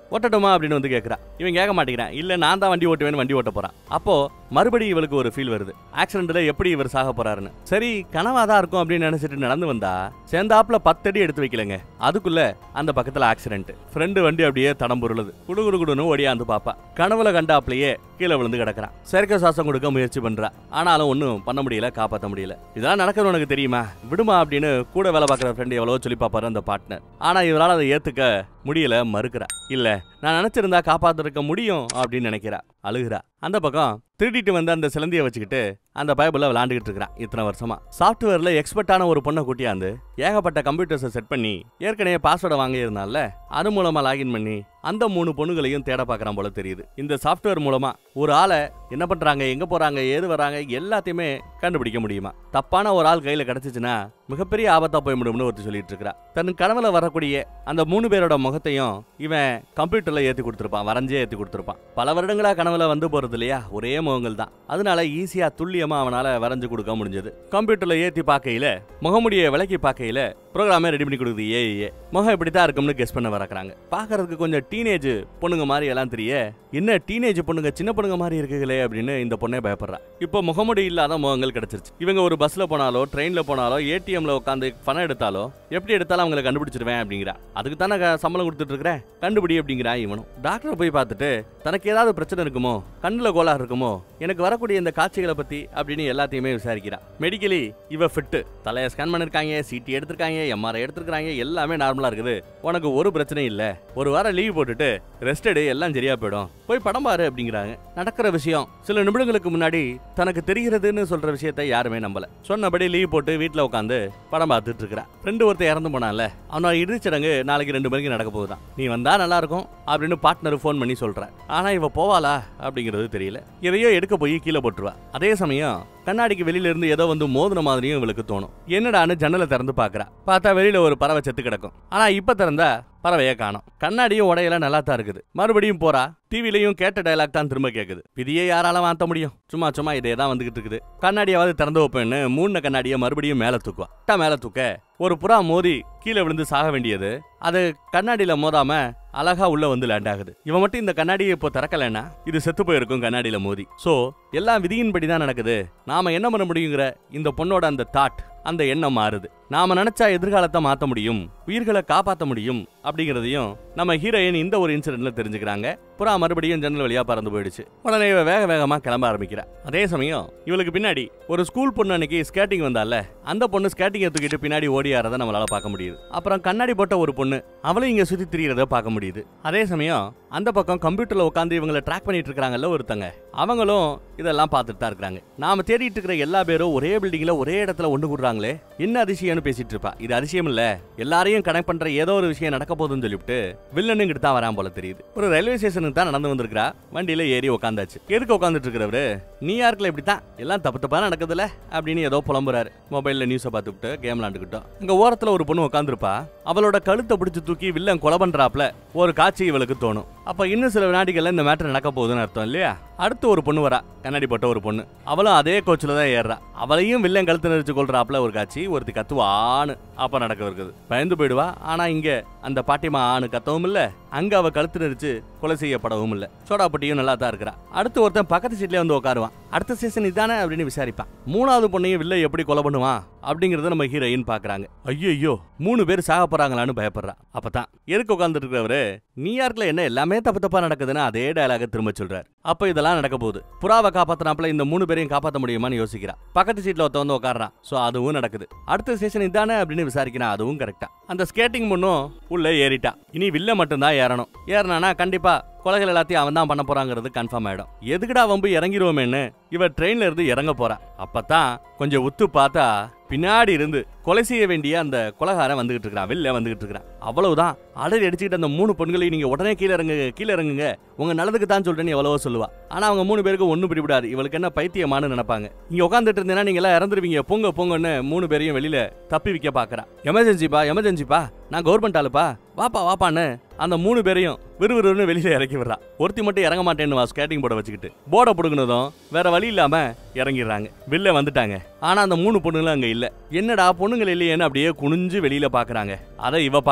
ஓட்டட்டுமா அப்படின்னு வந்து கேக்குறா இவன் கேட்க மாட்டேங்கிறான் இல்ல நான் தான் வண்டி ஓட்டுவேன்னு வண்டி ஓட்ட போறான் அப்போ மறுபடியும் இவளுக்கு ஒரு ஃபீல் வருது ஆக்சிடென்ட்ல எப்படி இவர் சாக போறாருன்னு சரி கனவாதான் இருக்கும் அப்படின்னு நினைச்சிட்டு நடந்து வந்தா சேர்ந்தாப்புல பத்தடி எடுத்து வைக்கலங்க அதுக்குள்ள அந்த பக்கத்துல ஆக்சிடென்ட் ஃப்ரெண்டு வண்டி அப்படியே தடம் பொருளுது குடு குடு குடுன்னு ஓடியாந்து பாப்பா கனவுல கண்டாப்லயே கீழே விழுந்து கிடக்குறான் செயற்கை சுவாசம் கொடுக்க முயற்சி பண்றா ஆனாலும் ஒன்றும் பண்ண முடியல காப்பாற்ற முடியல இதெல்லாம் நடக்குது உனக்கு தெரியுமா விடுமா அப்படின்னு கூட வேலை பார்க்குற ஃப்ரெண்டு எவ்வளவோ சொல்லி பார்ப்பாரு அந்த பார்ட்னர் ஆனா இவரால் அதை ஏத்துக்க முடியல மறுக்கிறா இல்ல நான் நினைச்சிருந்தா காப்பாத்திருக்க முடியும் அப்படின்னு நினைக்கிறா அழுகிறா அந்த பக்கம் திருடிட்டு வந்த அந்த சிலந்தியை வச்சுக்கிட்டு அந்த பைபிள விளாண்டுகிட்டு இருக்கிறான் இத்தனை வருஷமா சாஃப்ட்வேர்ல எக்ஸ்பர்ட்டான ஒரு பொண்ணை கூட்டியாந்து ஏகப்பட்ட கம்ப்யூட்டர்ஸை செட் பண்ணி ஏற்கனவே பாஸ்வேர்டை வாங்கியிருந்தால அது மூலமா லாகின் பண்ணி அந்த மூணு பொண்ணுகளையும் தேட பார்க்கறான் போல தெரியுது இந்த சாஃப்ட்வேர் மூலமா ஒரு ஆளை என்ன பண்றாங்க எங்க போறாங்க ஏது வராங்க எல்லாத்தையுமே கண்டுபிடிக்க முடியுமா தப்பான ஒரு ஆள் கையில கிடைச்சிச்சுன்னா மிகப்பெரிய ஆபத்தா போய் முடியும்னு ஒருத்தர் சொல்லிட்டு இருக்கிறா தன் கனவுல வரக்கூடிய அந்த மூணு பேரோட முகத்தையும் இவன் கம்ப்யூட்டர்ல ஏத்தி கொடுத்துருப்பான் வரைஞ்சே ஏத்தி கொடுத்துருப்பான் பல வருடங்களா கனவுல வந்து போறது இல்லையா ஒரே முகங்கள் தான் அதனால ஈஸியா துல்லியமா அவனால வரைஞ்சு கொடுக்க முடிஞ்சது கம்ப்யூட்டர்ல ஏத்தி பார்க்கையில முகமுடிய விளக்கி பார்க்கையில ப்ரோக்ராமே ரெடி பண்ணி கொடுக்குது ஏஐயே முகம் இப்படி தான் இருக்கும்னு கெஸ் பண்ண வரக்குறாங்க பார்க்கறதுக்கு கொஞ்சம் டீனேஜ் பொண்ணுங்க மாதிரி எல்லாம் தெரிய என்ன டீனேஜ் பொண்ணுங்க சின்ன பொண்ணுங்க மாதிரி இருக்குகளே அப்படின்னு இந்த பொண்ணே பயப்படுறா இப்போ முகமுடி இல்லாத முகங்கள் கிடைச்சிருச்சு இவங்க ஒரு பஸ்ல போனாலோ ட்ரெயின்ல போனாலோ ஏடிஎம்ல உட்காந்து பணம் எடுத்தாலோ எப்படி எடுத்தாலும் அவங்களை கண்டுபிடிச்சிருவேன் அப்படிங்கிறா அதுக்கு தானே க- சம்பளம் கொடுத்துட்டு இருக்கிறேன் கண்டுபிடி அப்படிங்கிறா இவனும் டாக்டரை போய் பார்த்துட்டு தனக்கு ஏதாவது பிரச்சனை இருக்குமோ கண்ணுல கோளாறு இருக்குமோ எனக்கு வரக்கூடிய இந்த காட்சிகளை பத்தி அப்படின்னு எல்லாத்தையுமே விசாரிக்கிறா மெடிக்கலி இவ ஃபிட்டு தலையை ஸ்கேன் பண்ணிருக்காங்க சிடி எடுத்திருக்காங்க எம்ஆர்ஐ எடுத்திருக்காங்க எல்லாமே நார்மலா இருக்குது உனக்கு ஒரு பிரச்சனையும் இல்ல ஒரு வாரம் லீவ் போட்டுட்டு ரெஸ்ட் எடு எல்லாம் சரியா போயிடும் போய் படம் பாரு அப்படிங்கிறாங்க நடக்கிற விஷயம் சில நிமிடங்களுக்கு முன்னாடி தனக்கு தெரிகிறதுன்னு சொல்ற விஷயத்தை யாருமே நம்பல சொன்னபடி லீவ் போட்டு வீட்ல உட்காந்து படம் பார்த்துட்டு இருக்கிறா ஃப்ரெண்டு ஒருத்தர் இறந்து போனான்ல அவனோட இறுதிச்சடங்கு நாளைக்கு ரெண்டு மணிக்கு நடக்க போகுதான் நீ வந்தா நல்லா இருக்கும் அப்படின்னு பார்ட்னர் ஃபோன் பண்ணி சொல்ற ஆனா இவ போவாளா அப்படிங்கிறது தெரியல எதையோ எடுக்க போய் கீழே போட்டுருவா அதே சமயம் கண்ணாடிக்கு வெளியில இருந்து ஏதோ வந்து மோதின மாதிரியும் இவளுக்கு தோணும் என்னடான்னு ஜன்னலை திறந்து பாக்குறா பார்த்தா வெளியில ஒரு பறவை செத்து கிடக்கும் ஆனா இப்ப திறந்தா பறவையை காணோம் கண்ணாடியும் உடையில நல்லா தான் இருக்குது மறுபடியும் போறா டிவிலையும் கேட்ட டயலாக் தான் திரும்ப கேக்குது விதியை யாரால மாத்த முடியும் சும்மா சும்மா இதே தான் வந்துகிட்டு இருக்குது கண்ணாடியாவது திறந்து வைப்பேன்னு மூணு கண்ணாடியை மறுபடியும் மேல தூக்குவா டா மேல தூக்க ஒரு புறா மோதி கீழே விழுந்து சாக வேண்டியது அது கண்ணாடியில மோதாம அழகா உள்ள வந்து லேண்ட் ஆகுது இவன் மட்டும் இந்த கண்ணாடியை இப்போ திறக்கலைன்னா இது செத்து போயிருக்கும் கண்ணாடியில மோதி சோ எல்லாம் விதியின்படி தான் நடக்குது நாம என்ன பண்ண முடியுங்கிற இந்த பொண்ணோட அந்த தாட் அந்த எண்ணம் மாறுது நாம நினைச்சா எதிர்காலத்தை மாத்த முடியும் உயிர்களை காப்பாத்த முடியும் அப்படிங்கறதையும் நம்ம ஹீரோயின் இந்த ஒரு இன்சிடென்ட்ல தெரிஞ்சுக்கிறாங்க புறா மறுபடியும் ஜன்னல் வழியா பறந்து போயிடுச்சு உடனே இவ வேக வேகமா கிளம்ப ஆரம்பிக்கிறா அதே சமயம் இவளுக்கு பின்னாடி ஒரு ஸ்கூல் பொண்ணு அன்னைக்கு ஸ்கேட்டிங் வந்தால அந்த பொண்ணு ஸ்கேட்டிங்கை தூக்கிட்டு பின்னாடி ஓடி ஆறத நம்மளால பார்க்க முடியுது அப்புறம் கண்ணாடி போட்ட ஒரு பொண்ணு அவளும் இங்க சுத்தி திரியறத பார்க்க முடியுது அதே சமயம் அந்த பக்கம் கம்ப்யூட்டர்ல உட்காந்து இவங்களை ட்ராக் பண்ணிட்டு இருக்காங்கல்ல ஒருத்தங்க அவங்களும் இதெல்லாம் பார்த்துட்டு தான் இருக்காங்க நாம தேடிட்டு இருக்கிற எல்லா பேரும் ஒரே பில்டிங்ல ஒரே இடத்துல ஒன்று கூடுறாங்களே என்ன அதிசயம்னு பேசிட்டு இருப்பா இது அதிசயம் இல்ல எல்லாரையும் கனெக்ட் பண்ற ஏதோ ஒரு விஷயம் நடக்க போகுதுன்னு சொல்லிவிட்டு வில்லனும் இங்கிட்டு தான் வரான் போல தெரியுது ஒரு ரயில்வே ஸ்டேஷனுக்கு தான் நடந்து வந்திருக்கா வண்டியில ஏறி உட்காந்தாச்சு எதுக்கு உட்காந்துட்டு இருக்கிறவரு நீ யாருக்குல இப்படி தான் எல்லாம் தப்பு தப்பா நடக்குதுல்ல அப்படின்னு ஏதோ புலம்புறாரு மொபைல்ல நியூஸை பார்த்துக்கிட்டு கேம் விளாண்டுக்கிட்டோம் அங்க ஓரத்துல ஒரு பொண்ணு உட்காந்துருப்பா அவளோட கழுத்தை பிடிச்சு தூக்கி வில்லன் கொலை பண்றாப்ல ஒரு காட்சி இவளுக்கு தோணும் அப்ப இன்னும் சில வினாடிகள்ல இந்த மேட்டர் நடக்க போகுதுன்னு அர்த்தம் இல்லையா அடுத்து ஒரு பொண்ணு வரா கண்ணாடி போட்ட ஒரு பொண்ணு அவளும் அதே கோச்சில் தான் ஏறுறா அவளையும் வில்லன் கழுத்து நெரிச்சு கொள்றாப்ல ஒரு காட்சி ஒருத்தி கத்துவான்னு அப்ப நடக்க இருக்குது பயந்து போயிடுவா ஆனா இங்க அந்த பாட்டிமா ஆணு கத்தவும் இல்ல அங்க அவ கழுத்து நெரிச்சு கொலை செய்யப்படவும் இல்ல சோடாப்பட்டியும் நல்லா தான் இருக்கிறா அடுத்து ஒருத்தன் பக்கத்து சீட்லயே வந்து உட்காருவான் அடுத்த சீசன் இதானே அப்படின்னு விசாரிப்பான் மூணாவது பொண்ணையும் வில்ல எப்படி கொலை பண்ணுவான் அப்படிங்கறத நம்ம ஹீரோயின் பாக்குறாங்க ஐயோ மூணு பேர் சாக போறாங்களான்னு பயப்படுறா அப்பதான் எதுக்கு உட்கார்ந்துட்டு இருக்கிறவரு நியூயார்க்ல என்ன எல்லாமே தப்பு தப்பா நடக்குதுன்னு அதே டயலாக திரும்ப சொல்றாரு அப்ப இதெல்லாம் நடக்க போகுது புறாவை காப்பாத்தினாப்புல இந்த மூணு பேரையும் காப்பாத்த முடியுமான்னு யோசிக்கிறா பக்கத்து சீட்ல ஒருத்த வந்து உட்கார்றான் சோ அதுவும் நடக்குது அடுத்த ஸ்டேஷன் இதானே அப்படின்னு விசாரிக்கிறான் அதுவும் கரெக்டா அந்த ஸ்கேட்டிங் பொண்ணும் உள்ள ஏறிட்டா இனி வில்ல மட்டும்தான் ஏறணும் ஏறினானா கண்டிப்பா கொலைகள் எல்லாத்தையும் அவன் தான் பண்ண போறாங்கிறது கன்ஃபார்ம் ஆயிடும் எதுக்குடா வம்பு இறங்கிருவோமேன்னு இவ ட்ரெயின்ல இருந்து இறங்க போறா அப்பதான் கொஞ்சம் உத்து பார்த்தா பின்னாடி இருந்து கொலை செய்ய வேண்டிய அந்த கொலகாரன் வந்துகிட்டு இருக்கிறான் வெளில வந்துகிட்டு இருக்கிறான் அவ்வளவுதான் அடறி அடிச்சுக்கிட்டு அந்த மூணு பெண்களையும் நீங்க உடனே கீழே இறங்குங்க கீழே இறங்குங்க உங்க நல்லதுக்கு தான் சொல்றேன்னு எவ்வளவோ சொல்லுவா ஆனா அவங்க மூணு பேருக்கு ஒண்ணும் பிடிபடாது இவளுக்கு என்ன பைத்தியமானு நினைப்பாங்க இங்க உட்காந்துட்டு இருந்தேன்னா நீங்க எல்லாம் இறந்துருவீங்க பொங்க பொங்கன்னு மூணு பேரையும் வெளியில தப்பி வைக்க பாக்குறா எமர்ஜென்சிப்பா எமர்ஜென்சிப்பா நான் கவர்மெண்ட் ஆளுப்பா வாப்பா வாப்பான்னு அந்த மூணு பேரையும் விறுவிறுன்னு வெளியில இறக்கி விடுறா ஒருத்தி மட்டும் இறங்க மாட்டேன்னு வா ஸ்கேட்டிங் போர்டை வச்சுக்கிட்டு போர்டை பிடுங்கினதும் வேற வழி இல்லாம இறங்கிடுறாங்க வெளில வந்துட்டாங்க ஆனா அந்த மூணு பொண்ணுங்களும் அங்க இல்ல என்னடா பொண்ணுங்கள் இல்லையேன்னு அப்படியே குனிஞ்சு வெளியில பாக்குறாங்க அதை இவ பாக்குறா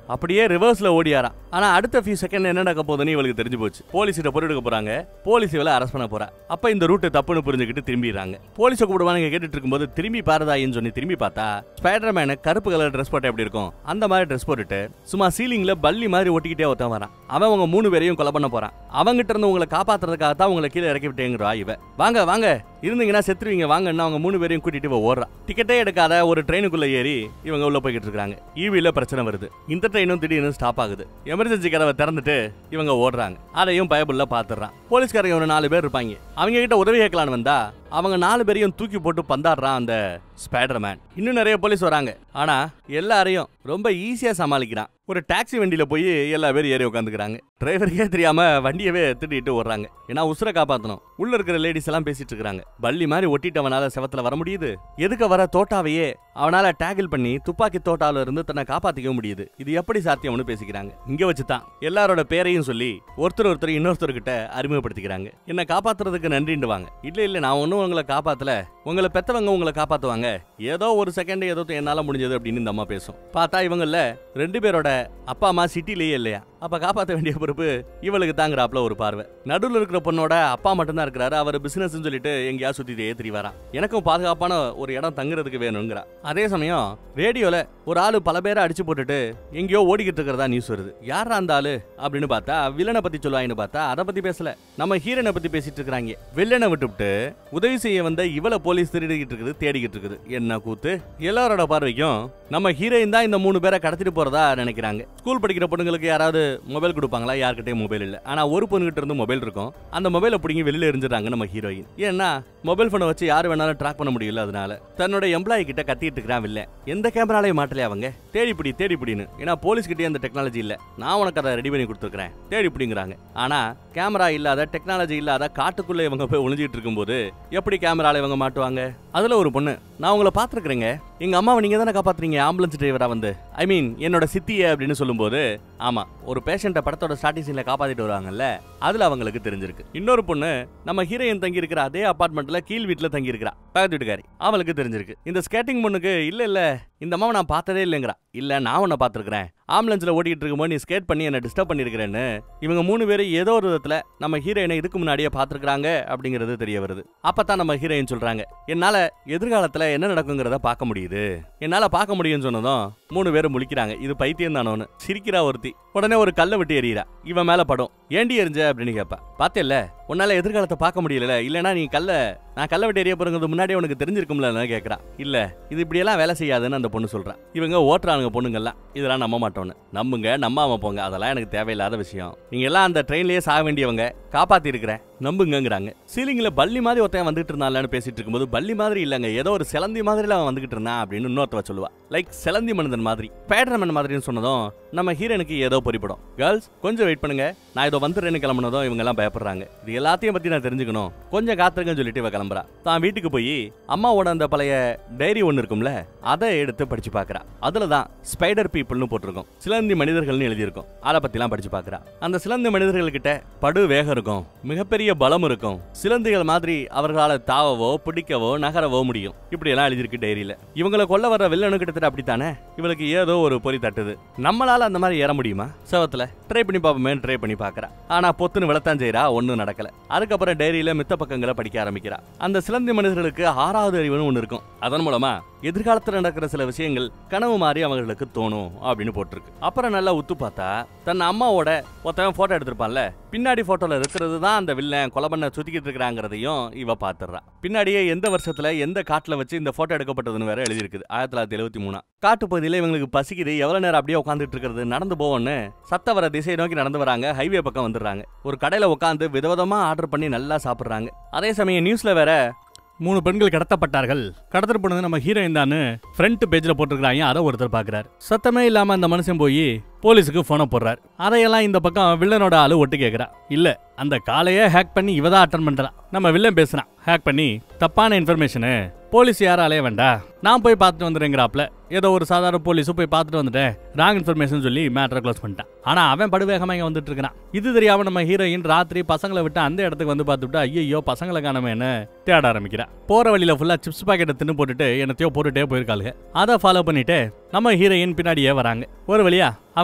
அப்படியே ரிவர்ஸ்ல ஓடியாராம் ஆனா அடுத்த ஃபியூ செகண்ட் என்ன நடக்க போகுதுன்னு இவளுக்கு தெரிஞ்சு போச்சு போலீஸ் கிட்ட பொருள் எடுக்க போறாங்க போலீஸ் இவளை அரெஸ்ட் பண்ண போறா அப்ப இந்த ரூட் தப்புன்னு புரிஞ்சுக்கிட்டு திரும்பிடுறாங்க போலீஸை கூப்பிடுவாங்க கேட்டுட்டு இருக்கும்போது திரும்பி பாரதாயின்னு சொல்லி திரும்பி பார்த்தா ஸ்பைடர் மேனு கருப்பு கலர் ட்ரெஸ் போட்டு எப்படி இருக்கும் அந்த மாதிரி ட்ரெஸ் போட்டுட்டு சும்மா சீலிங்ல பல்லி மாதிரி ஒட்டிக்கிட்டே ஒருத்தன் வரான் அவன் உங்க மூணு பேரையும் கொலை பண்ண போறான் அவங்கிட்ட இருந்து உங்களை காப்பாத்துறதுக்காக தான் உங்களை கீழே இறக்கி விட்டேங்கிறா இவ வாங்க வாங்க இருந்தீங்கன்னா செத்துருவீங்க வாங்கன்னு அவங்க மூணு பேரையும் கூட்டிட்டு இவ ஓடுறா டிக்கெட்டே எடுக்காத ஒரு ட்ரெயினுக்குள்ள ஏறி இவங்க உள்ள போய்கிட்டு இருக்காங்க ஈவில பிரச்சனை வருது இந்த ட்ரெயினும் திடீர்னு ஸ்டாப் ஆகுது எமர்ஜென்சி கதவை திறந்துட்டு இவங்க ஓடுறாங்க அதையும் பயபுள்ள பாத்துறான் போலீஸ்காரங்க ஒரு நாலு பேர் இருப்பாங்க அவங்க கிட்ட உதவி கேட்கலான்னு வந்தா அவங்க நாலு பேரையும் தூக்கி போட்டு பந்தாடுறான் அந்த ஸ்பைடர் மேன் இன்னும் நிறைய போலீஸ் வராங்க ஆனா எல்லாரையும் ரொம்ப ஈஸியா சமாளிக்கிறான் ஒரு டாக்ஸி வண்டியில போய் எல்லா பேரும் ஏறி உட்காந்துக்கிறாங்க டிரைவருக்கே தெரியாம வண்டியவே திட்டிட்டு ஓடுறாங்க ஏன்னா உசுரை காப்பாத்தணும் உள்ள இருக்கிற லேடிஸ் எல்லாம் பேசிட்டு இருக்காங்க பள்ளி மாதிரி ஒட்டிட்டவனால செவத்துல வர முடியுது எதுக்கு வர தோட்டாவையே அவனால டேக்கிள் பண்ணி துப்பாக்கி தோட்டால இருந்து தன்னை காப்பாத்திக்க முடியுது இது எப்படி சாத்தியம்னு பேசிக்கிறாங்க இங்க வச்சுதான் எல்லாரோட பேரையும் சொல்லி ஒருத்தர் ஒருத்தர் இன்னொருத்தர்கிட்ட அறிமுகப்படுத்திக்கிறாங்க என்ன காப்பாத்துறதுக்கு நன்றிண்டு வாங்க இல்ல இல்ல நான் ஒன்னும் உங்களை காப்பாத்தல உங்களை பெத்தவங்க உங்களை காப்பாத்துவாங்க ஏதோ ஒரு செகண்ட் ஏதோ என்னால முடிஞ்சது அப்படின்னு இந்த அம்மா பேசும் பார்த்தா இவங்கள ரெண்டு பேரோட அப்பா அம்மா சிட்டிலேயே இல்லையா அப்ப காப்பாத்த வேண்டிய பொறுப்பு இவளுக்கு தாங்கிறாப்ல ஒரு பார்வை நடுவுல இருக்கிற பொண்ணோட அப்பா மட்டும்தான் இருக்கிறாரு அவர் பிசினஸ் சொல்லிட்டு எங்கேயா சுத்திட்டே ஏத்திரி வரான் எனக்கும் பாதுகாப்பான ஒரு இடம் தங்குறதுக்கு வேணுங்கிறா அதே சமயம் ரேடியோல ஒரு ஆளு பல பேரை அடிச்சு போட்டுட்டு எங்கேயோ ஓடிக்கிட்டு இருக்கிறதா நியூஸ் வருது யாரா அந்த ஆளு அப்படின்னு பார்த்தா வில்லனை பத்தி சொல்லுவாங்கன்னு பார்த்தா அதை பத்தி பேசல நம்ம ஹீரோனை பத்தி பேசிட்டு இருக்காங்க வில்லனை விட்டுவிட்டு உதவி செய்ய வந்த இவளை போலீஸ் திருடிக்கிட்டு இருக்குது தேடிக்கிட்டு இருக்குது என்ன கூத்து எல்லாரோட பார்வைக்கும் நம்ம ஹீரோயின் தான் இந்த மூணு பேரை கடத்திட்டு போறதா நினைக்கிறாங்க ஸ்கூல் படிக்கிற பொண்ணுங்களுக்கு யாராவது மொபைல் கொடுப்பாங்களா யார்கிட்டயும் மொபைல் இல்ல ஆனா ஒரு பொண்ணுகிட்ட இருந்து மொபைல் இருக்கும் அந்த மொபைலை பிடிங்கி வெளியில எரிஞ்சிடறாங்க நம்ம ஹீரோயின் ஏன்னா மொபைல் போனை வச்சு யாரு வேணாலும் ட்ராக் பண்ண முடியல அதனால தன்னோட எம்ப்ளாயி கிட்ட கத்திட்டு இருக்கிறான் வில்ல எந்த கேமராலையும் மாட்டலையே அவங்க தேடி பிடி தேடி பிடின்னு ஏன்னா போலீஸ் கிட்டே அந்த டெக்னாலஜி இல்ல நான் உனக்கு அதை ரெடி பண்ணி கொடுத்துருக்கேன் தேடி பிடிங்கிறாங்க ஆனா கேமரா இல்லாத டெக்னாலஜி இல்லாத காட்டுக்குள்ள இவங்க போய் ஒளிஞ்சிட்டு இருக்கும்போது எப்படி கேமரால இவங்க மாட்டுவாங்க அதுல ஒரு பொண்ணு நான் உங்களை பாத்துருக்கேங்க எங்க அம்மாவை நீங்க தானே காப்பாத்துறீங்க ஆம்புலன்ஸ் டிரைவரா வந்து ஐ மீன் என்னோட சித்திய அப்படின்னு சொல்லும்போது ஆமா ஒரு பேஷண்ட்டை படத்தோட ஸ்டார்டிங் சீன்ல காப்பாத்திட்டு வருவாங்கல்ல அதுல அவங்களுக்கு தெரிஞ்சிருக்கு இன்னொரு பொண்ணு நம்ம ஹீரோயின் தங்கி இருக்கிற அதே அபார்ட்மெண்ட்ல கீழ் வீட்டுல தங்கி இருக்கிறா பக்கத்து வீட்டுக்காரி அவளுக்கு தெரிஞ்சிருக்கு இந்த ஸ்கேட்டிங் பொண்ணுக்கு இல்ல இல்ல இந்த அம்மாவை நான் பார்த்ததே இல்லைங்கிறா இல்ல நான் உன்னை பார்த்திருக்கிறேன் ஆம்புலன்ஸ்ல ஓடிட்டு இருக்கும்போது நீ ஸ்கேட் பண்ணி என்ன டிஸ்டர்ப் பண்ணிருக்கிறேன்னு இவங்க மூணு பேரும் ஏதோ ஒரு விதத்துல நம்ம ஹீரோயினை இதுக்கு முன்னாடியே பார்த்திருக்காங்க அப்படிங்கிறது தெரிய வருது அப்பதான் நம்ம ஹீரோயின் சொல்றாங்க என்னால எதிர்காலத்துல என்ன நடக்குங்கிறத பார்க்க முடியுது என்னால பார்க்க முடியும்னு சொன்னதும் மூணு பேரும் முழிக்கிறாங்க இது பைத்தியம் தானோன்னு சிரிக்கிறா ஒருத்தி உடனே ஒரு கல்லை விட்டு எறிகிறா இவன் மேல படும் ஏண்டி எரிஞ்ச அப்படின்னு கேட்பா பார்த்தேல்ல உன்னால எதிர்காலத்தை பார்க்க முடியல இல்லனா நீ கல்ல நான் கல்ல விட்டு எறிய போறங்கிறது முன்னாடியே உனக்கு தெரிஞ்சிருக்கும்ல கேட்கறா இல்ல இது இப்படியெல்லாம் வேலை செய்யாதுன்னு அந்த பொண்ணு சொல்றா இவங்க ஓட்டுறானுங்க பொண்ணுங்கெல்லாம் இதெல்லாம் நம்ப மாட்டோன்னு நம்புங்க நம்பாம போங்க அதெல்லாம் எனக்கு தேவையில்லாத விஷயம் நீங்க எல்லாம் அந்த ட்ரெயின்லயே சாக வேண்டியவங்க காப்பாத்தி இருக்கிறேன் நம்புங்கங்கிறாங்க சீலிங்ல பள்ளி மாதிரி ஒருத்தன் வந்துட்டு இருந்தான்னு பேசிட்டு இருக்கும்போது பள்ளி மாதிரி இல்லங்க ஏதோ ஒரு சிலந்தி மாதிரில அவன் வந்துகிட்டு இருந்தான் அப்படின்னு இன்னொருத்தவ சொல்லுவா லைக் சிலந்தி மனிதன் மாதிரி பேட்ரமன் மாதிரின்னு சொன்னதும் நம்ம ஹீரோனுக்கு ஏதோ பொறிப்படும் கேர்ள்ஸ் கொஞ்சம் வெயிட் பண்ணுங்க நான் இதோ வந்துடுறேன்னு கிளம்புனதும் இவங்க எல்லாம் பயப்படுறாங்க இது எல்லாத்தையும் பத்தி நான் தெரிஞ்சுக்கணும் கொஞ்சம் காத்திருங்கன்னு சொல்லிட்டு இவ கிளம்புறா தான் வீட்டுக்கு போய் அம்மாவோட அந்த பழைய டைரி ஒன்னு இருக்கும்ல அதை எடுத்து படிச்சு பாக்குறா அதுல தான் ஸ்பைடர் பீப்புள்னு போட்டிருக்கும் சிலந்தி மனிதர்கள்னு எழுதியிருக்கும் அதை பத்திலாம் படிச்சு பாக்குறா அந்த சிலந்தி மனிதர்கள் கிட்ட படு வேகம் இருக்கும் மிகப்பெரிய பலம் இருக்கும் சிலந்திகள் மாதிரி அவர்களால தாவவோ பிடிக்கவோ நகரவோ முடியும் இப்படி எல்லாம் எழுதியிருக்கு டைரியில இவங்களை கொல்ல வர்ற வில்லனு கிட்டத்தட்ட அப்படித்தானே இவளுக்கு ஏதோ ஒரு பொறி தட்டுது நம்மளால அந்த மாதிரி ஏற முடியுமா செவத்துல ட்ரை பண்ணி பார்ப்போமே ட்ரை பண்ணி பாக்குறா ஆனா பொத்துன்னு விளத்தான் செய்றா ஒண்ணும் நடக்கல அதுக்கப்புறம் டைரியில மித்த பக்கங்களை படிக்க ஆரம்பிக்கிறா அந்த சிலந்தி மனிதர்களுக்கு ஆறாவது அறிவுன்னு ஒண்ணு இருக்கும் அதன் மூலமா எதிர்காலத்துல நடக்கிற சில விஷயங்கள் கனவு மாதிரி அவங்களுக்கு தோணும் அப்படின்னு போட்டிருக்கு அப்புறம் நல்லா உத்து பார்த்தா தன் அம்மாவோட ஒருத்தவன் போட்டோ எடுத்திருப்பான்ல பின்னாடி போட்டோல இருக்கிறது தான் அந்த வில்லன் கொலை பண்ண சுத்திக்கிட்டு இருக்கிறாங்கிறதையும் இவ பாத்துறா பின்னாடியே எந்த வருஷத்துல எந்த காட்டுல வச்சு இந்த போட்டோ எடுக்கப்பட்டதுன்னு வேற எழுதியிருக்குது ஆயிரத்தி தொள்ளாயிரத்தி எழுபத்தி மூணா காட்டு பகுதியில இவங்களுக்கு பசிக்குது எவ்வளவு நேரம் அப்படியே உட்காந்துட்டு இருக்கிறது நடந்து போவோன்னு சத்த வர திசையை நோக்கி நடந்து வராங்க ஹைவே பக்கம் வந்துடுறாங்க ஒரு கடையில உட்காந்து விதவிதமா ஆர்டர் பண்ணி நல்லா சாப்பிடுறாங்க அதே சமயம் நியூஸ்ல வேற மூணு பெண்கள் கடத்தப்பட்டார்கள் கடத்தல் போனது நம்ம ஹீரோயின் தான் ஃப்ரண்ட் பேஜ்ல போட்டிருக்காங்க அதை ஒருத்தர் பாக்குறாரு சத்தமே இல்லாம அந்த மனுஷன் போய் போலீஸுக்கு போனை போடுறாரு அதையெல்லாம் இந்த பக்கம் வில்லனோட ஆளு ஒட்டு கேக்குறா இல்ல அந்த காலையே ஹேக் பண்ணி இவ தான் அட்டன் பண்றா நம்ம வில்லன் பேசுறான் ஹேக் பண்ணி தப்பான இன்ஃபர்மேஷனு போலீஸ் யாரும் அலைய வேண்டாம் நான் போய் பார்த்துட்டு வந்துடுங்கிறாப்ல ஏதோ ஒரு சாதாரண போலீஸும் போய் பார்த்துட்டு வந்துட்டேன் ராங் இன்ஃபர்மேஷன் சொல்லி மேட்டரை க்ளோஸ் பண்ணிட்டான் ஆனா அவன் படுவேகமா இங்க வந்துட்டு இருக்கிறான் இது தெரியாம நம்ம ஹீரோயின் ராத்திரி பசங்களை விட்டு அந்த இடத்துக்கு வந்து பார்த்துட்டு ஐயோ பசங்களை காணமேன்னு தேட ஆரம்பிக்கிறா போற வழியில ஃபுல்லா சிப்ஸ் பாக்கெட்டை தின்னு போட்டுட்டு என்னத்தையோ போட்டுட்டே போயிருக்காளுங்க அதை ஃபாலோ பண்ணிட்டு நம்ம ஹீரோயின் பின்னாடியே வராங்க ஒரு வழியா அவங்க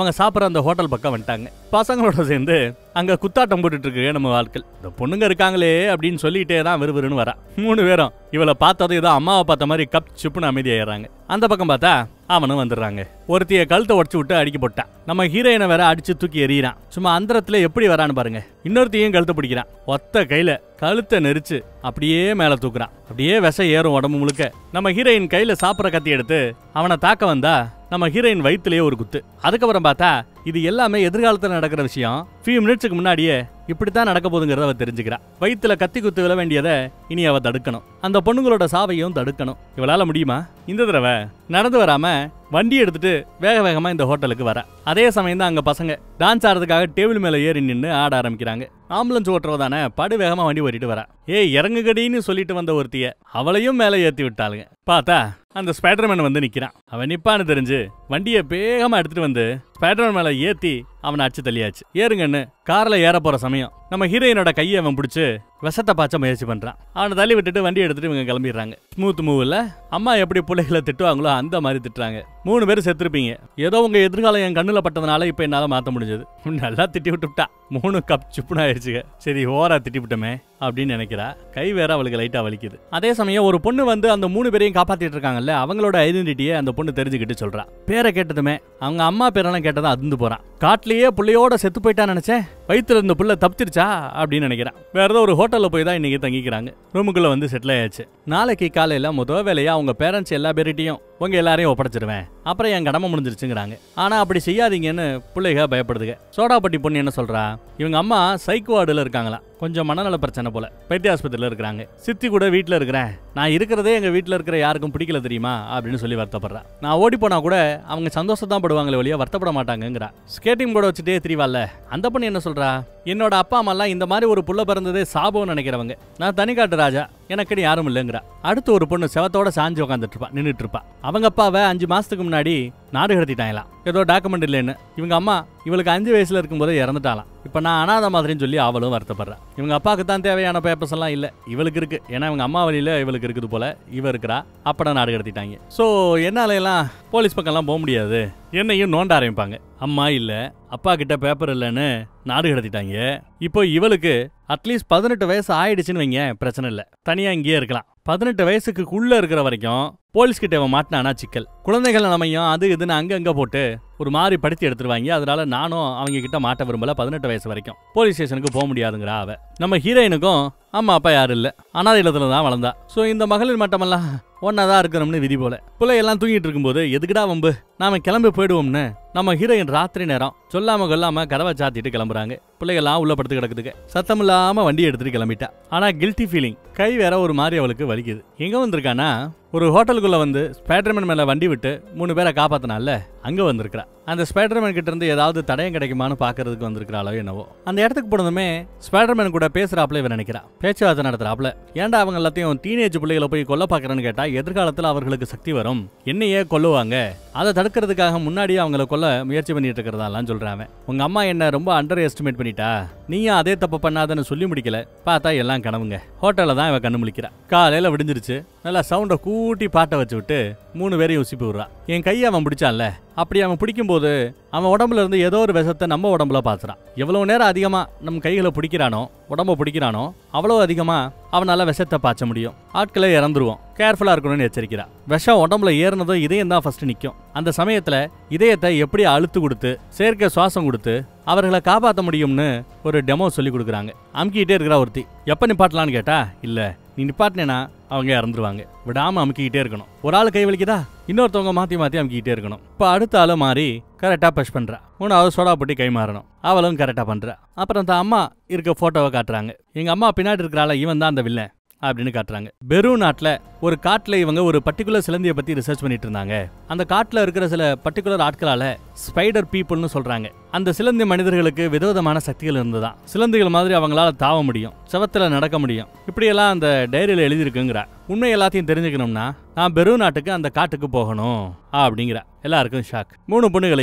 அவங்க சாப்பிட்ற அந்த ஹோட்டல் பக்கம் வந்துட்டாங்க பசங்களோட சேர்ந்து அங்க குத்தாட்டம் போட்டுட்டு இருக்கு நம்ம வாழ்க்கை இந்த பொண்ணுங்க இருக்காங்களே அப்படின்னு சொல்லிட்டே தான் விறுவிறுன்னு வரா மூணு பேரும் இவளை பார்த்ததும் ஏதோ அம்மாவை பார்த்த மாதிரி கப் சிப்புன்னு அமைதியாயிடுறாங்க அந்த பக்கம் பார்த்தா அவனும் வந்துடுறாங்க ஒருத்திய கழுத்தை உடச்சு விட்டு அடிக்க போட்டான் நம்ம ஹீரோயினை வேற அடிச்சு தூக்கி எறிகிறான் சும்மா அந்தரத்துல எப்படி வரான்னு பாருங்க இன்னொருத்தையும் கழுத்தை பிடிக்கிறான் ஒத்த கையில கழுத்தை நெரிச்சு அப்படியே மேல தூக்குறான் அப்படியே விச ஏறும் உடம்பு முழுக்க நம்ம ஹீரோயின் கையில சாப்பிட்ற கத்தி எடுத்து அவனை தாக்க வந்தா நம்ம ஹீரோயின் வயிற்றுலயே ஒரு குத்து அதுக்கப்புறம் பார்த்தா இது எல்லாமே எதிர்காலத்துல நடக்கிற விஷயம் ஃபியூ மினிட்ஸுக்கு முன்னாடியே இப்படித்தான் நடக்க போகுதுங்கிறத அவ தெரிஞ்சுக்கிறா வயித்துல கத்தி குத்து விழ வேண்டியதை இனி அவ தடுக்கணும் அந்த பொண்ணுங்களோட சாவையும் தடுக்கணும் இவளால முடியுமா இந்த தடவை நடந்து வராம வண்டி எடுத்துட்டு வேக வேகமா இந்த ஹோட்டலுக்கு வர அதே சமயம் தான் அங்க பசங்க டான்ஸ் ஆடுறதுக்காக டேபிள் மேல ஏறி நின்னு ஆட ஆரம்பிக்கிறாங்க ஆம்புலன்ஸ் ஓட்டுறவ தானே படு வேகமா வண்டி ஓட்டிட்டு வரா ஏய் இறங்குகடின்னு சொல்லிட்டு வந்த ஒருத்திய அவளையும் மேல ஏத்தி விட்டாளுங்க பார்த்தா அந்த ஸ்பைடர்மேன் வந்து நிக்கிறான் அவன் நிப்பான்னு தெரிஞ்சு வண்டியை வேகமா எடுத்துட்டு வந்து ஸ்பைடர்மேன் மேல ஏத்தி அவனை அடிச்சு தள்ளியாச்சு ஏறுங்கன்னு கார்ல ஏற போற சமயம் நம்ம ஹீரோயினோட கையை அவன் பிடிச்சு விஷத்தை பாய்ச்ச முயற்சி பண்றான் அவனை தள்ளி விட்டுட்டு வண்டி எடுத்துட்டு இவங்க கிளம்பிடுறாங்க ஸ்மூத் மூவ்ல அம்மா எப்படி பிள்ளைகளை திட்டுவாங்களோ அந்த மாதிரி திட்டுறாங்க மூணு பேரும் செத்துருப்பீங்க ஏதோ உங்க எதிர்காலம் என் கண்ணுல பட்டதுனால இப்ப என்னால மாத்த முடிஞ்சது நல்லா திட்டி விட்டுட்டா மூணு கப் சிப்புன்னு ஆயிடுச்சுங்க சரி ஓரா திட்டி விட்டோமே அப்படின்னு நினைக்கிறா கை வேற அவளுக்கு லைட்டா வலிக்குது அதே சமயம் ஒரு பொண்ணு வந்து அந்த மூணு பேரையும் காப்பாத்திட்டு இருக்காங்கல்ல அவங்களோட ஐடென்டிட்டியை அந்த பொண்ணு தெரிஞ்சுக்கிட்டு சொல்றா பேரை கேட்டதுமே அவங்க அம்மா பேரெல்லாம் கேட்டதும் அதிர்ந்து போறான் காட்டுலயே புள்ளையோட செத்து போயிட்டான்னு நினைச்சேன் வயித்துல இருந்த புள்ள தப்பிச்சிருச்சா அப்படின்னு நினைக்கிறான் வேற ஏதோ ஒரு ஹோட்டல்ல போய் தான் இன்னைக்கு தங்கிக்கிறாங்க ரூமுக்குள்ள வந்து செட்டில் ஆயாச்சு நாளைக்கு காலையில முதல் வேலையா அவங்க பேரண்ட்ஸ் எல்லா பேர்கிட்டையும் உங்க எல்லாரையும் ஒப்படைச்சிருவேன் அப்புறம் என் கடமை முடிஞ்சிருச்சுங்கிறாங்க ஆனா அப்படி செய்யாதீங்கன்னு பிள்ளைக பயப்படுதுங்க சோடாப்பட்டி பொண்ணு என்ன சொல்றா இவங்க அம்மா சைக்கோ வார்டுல இருக்காங்களாம் கொஞ்சம் மனநல பிரச்சனை போல பைத்திய ஆஸ்பத்திரியில இருக்கிறாங்க சித்தி கூட வீட்ல இருக்கிறேன் நான் இருக்கிறதே எங்க வீட்ல இருக்கிற யாருக்கும் பிடிக்கல தெரியுமா அப்படின்னு சொல்லி வருத்தப்படுறா நான் ஓடி போனா கூட அவங்க சந்தோஷம் தான் படுவாங்களே வழியா வருத்தப்பட மாட்டாங்கங்கிறா ஸ்கேட்டிங் போர்டு வச்சுட்டே திரிவாள்ல அந்த பொண்ணு என்ன சொல்றா என்னோட அப்பா அம்மாலாம் இந்த மாதிரி ஒரு புள்ள பிறந்ததே சாபம்னு நினைக்கிறவங்க நான் தனிக்காட்டு ராஜா எனக்குன்னு யாரும் இல்லைங்கிறா அடுத்து ஒரு பொண்ணு செவத்தோட சாஞ்சு உட்காந்துட்டு இருப்பா நின்றுட்டு இருப்பா அவங்க அப்பாவை அஞ்சு மாசத்துக்கு முன்னாடி நாடு கடத்திட்டாங்களாம் ஏதோ டாக்குமெண்ட் இல்லைன்னு இவங்க அம்மா இவளுக்கு அஞ்சு வயசுல இருக்கும்போதே இறந்துட்டாலாம் இப்போ நான் அனாதை மாதிரின்னு சொல்லி அவளும் வருத்தப்படுறா இவங்க அப்பாவுக்கு தான் தேவையான பேப்பர்ஸ் எல்லாம் இல்லை இவளுக்கு இருக்கு ஏன்னா இவங்க அம்மா வழியில இவளுக்கு இருக்குது போல இவ இருக்கிறா அப்படம் நாடு கடத்திட்டாங்க ஸோ என்னால எல்லாம் போலீஸ் பக்கம்லாம் போக முடியாது என்னையும் நோண்ட ஆரம்பிப்பாங்க அம்மா இல்ல அப்பா கிட்ட பேப்பர் இல்லைன்னு நாடு கடத்திட்டாங்க இப்போ இவளுக்கு அட்லீஸ்ட் பதினெட்டு வயசு ஆயிடுச்சுன்னு வைங்க பிரச்சனை இல்லை தனியா இங்கேயே இருக்கலாம் பதினெட்டு வயசுக்குள்ள இருக்கிற வரைக்கும் போலீஸ் கிட்ட இவன் மாட்டினானா சிக்கல் குழந்தைகள் நலமையும் அது இதுன்னு அங்க அங்க போட்டு ஒரு மாதிரி படுத்தி எடுத்துருவாங்க அதனால நானும் அவங்க கிட்ட மாட்ட விரும்பல பதினெட்டு வயசு வரைக்கும் போலீஸ் ஸ்டேஷனுக்கு போக முடியாதுங்கிறா அவ நம்ம ஹீரோயினுக்கும் அம்மா அப்பா யாரும் இல்ல அனாதை இல்லத்துல தான் வளர்ந்தா சோ இந்த மகளிர் மட்டமெல்லாம் ஒன்னா தான் இருக்கணும்னு விதி போல பிள்ளையெல்லாம் தூங்கிட்டு இருக்கும்போது எதுக்குடா வம்பு நாம கிளம்பி போயிடுவோம்னு நம்ம ஹீரோயின் ராத்திரி நேரம் சொல்லாம கொல்லாம கதவை சாத்திட்டு கிளம்புறாங்க பிள்ளைகள்லாம் உள்ள படுத்து கிடக்குதுங்க சத்தம் இல்லாம வண்டி எடுத்துட்டு கிளம்பிட்டா ஆனா கில்ட்டி ஃபீலிங் கை வேற ஒரு மாதிரி அவளுக்கு வலிக்குது எங்க வந்திருக்கானா ஒரு ஹோட்டலுக்குள்ள வந்து ஸ்பைடர்மேன் மேல வண்டி விட்டு மூணு பேரை காப்பாத்தினால அங்க வந்திருக்கிறா அந்த ஸ்பைடர்மேன் கிட்ட இருந்து ஏதாவது தடயம் கிடைக்குமான்னு பாக்குறதுக்கு வந்திருக்கிறாளோ என்னவோ அந்த இடத்துக்கு போனதுமே ஸ்பைடர்மேன் கூட பேசுறாப்ல இவன் நினைக்கிறா பேச்சுவார்த்தை நடத்துறாப்ல ஏன்டா அவங்க எல்லாத்தையும் டீனேஜ் பிள்ளைகளை போய் கொல்ல பாக்குறேன்னு கேட்டா எதிர்காலத்துல அவர்களுக்கு சக்தி வரும் என்னையே கொல்லுவாங்க அதை தடுக்கிறதுக்காக முன்னாடியே அவங்கள கொல்ல முயற்சி பண்ணிட்டு இருக்கிறதாலாம் சொல்றான் அவன். உங்க அம்மா என்ன ரொம்ப அண்டர் எஸ்டிமேட் பண்ணிட்டா நீயும் அதே தப்பு பண்ணாதன்னு சொல்லி முடிக்கல பார்த்தா எல்லாம் கனவுங்க ஹோட்டல்ல தான் இவ கண்ணு முழிக்கிறா காலையில விடிஞ்சிருச்சு நல்லா சவுண்ட கூட்டி பாட்டை வச்சு விட்டு மூணு பேரையும் உசிப்பி விடுறான் என் கையை அவன் பிடிச்சான்ல அப்படி அவன் பிடிக்கும்போது அவன் உடம்புல இருந்து ஏதோ ஒரு விஷத்தை நம்ம உடம்புல பாத்துறான் எவ்வளவு நேரம் அதிகமா நம்ம கைகளை பிடிக்கிறானோ உடம்ப பிடிக்கிறானோ அவ்வளோ அதிகமா அவனால விஷத்தை பாய்ச்ச முடியும் ஆட்களை இறந்துருவோம் கேர்ஃபுல்லா இருக்கணும்னு எச்சரிக்கிறான் விஷம் உடம்புல ஏறினதும் இதயம் தான் ஃபர்ஸ்ட் நிக்கும் அந்த சமயத்துல இதயத்தை எப்படி அழுத்து கொடுத்து செயற்கை சுவாசம் கொடுத்து அவர்களை காப்பாற்ற முடியும்னு ஒரு டெமோ சொல்லி கொடுக்குறாங்க அமுக்கிட்டே இருக்கிறா ஒருத்தி எப்ப நிப்பாட்டலான்னு கேட்டா இல்ல நீ நிப்பாட்டினேனா அவங்க இறந்துருவாங்க விடாம அமுக்கிக்கிட்டே இருக்கணும் ஒரு ஆள் கை வலிக்குதா இன்னொருத்தவங்க மாத்தி மாத்தி அமுக்கிக்கிட்டே இருக்கணும் இப்போ அடுத்த ஆளு மாறி கரெக்டா பஷ் பண்றா மூணாவது சோடா போட்டு கை மாறணும் அவளும் கரெக்டா பண்றா அப்புறம் அந்த அம்மா இருக்க போட்டோவை காட்டுறாங்க எங்க அம்மா பின்னாடி இருக்கிறாள் இவன் தான் அந்த வில்லன் அப்படின்னு காட்டுறாங்க பெரு நாட்டுல ஒரு காட்டுல இவங்க ஒரு பர்டிகுலர் சிலந்தியை பத்தி ரிசர்ச் பண்ணிட்டு இருந்தாங்க அந்த காட்டுல இருக்கிற சில பர்டிகுலர் ஆட்களால ஸ்பைடர் பீப்புள்னு சொல்றாங்க அந்த சிலந்தி மனிதர்களுக்கு விதவிதமான சக்திகள் இருந்ததாம் சிலந்திகள் மாதிரி அவங்களால தாவ முடியும் செவத்துல நடக்க முடியும் இப்படியெல்லாம் அந்த டைரியில எழுதியிருக்குங்கிறா உண்மை எல்லாத்தையும் தெரிஞ்சுக்கணும்னா நான் பெரு நாட்டுக்கு அந்த காட்டுக்கு போகணும் அப்படிங்கிற எல்லாருக்கும் ஷாக் மூணு பொண்ணுகளையும்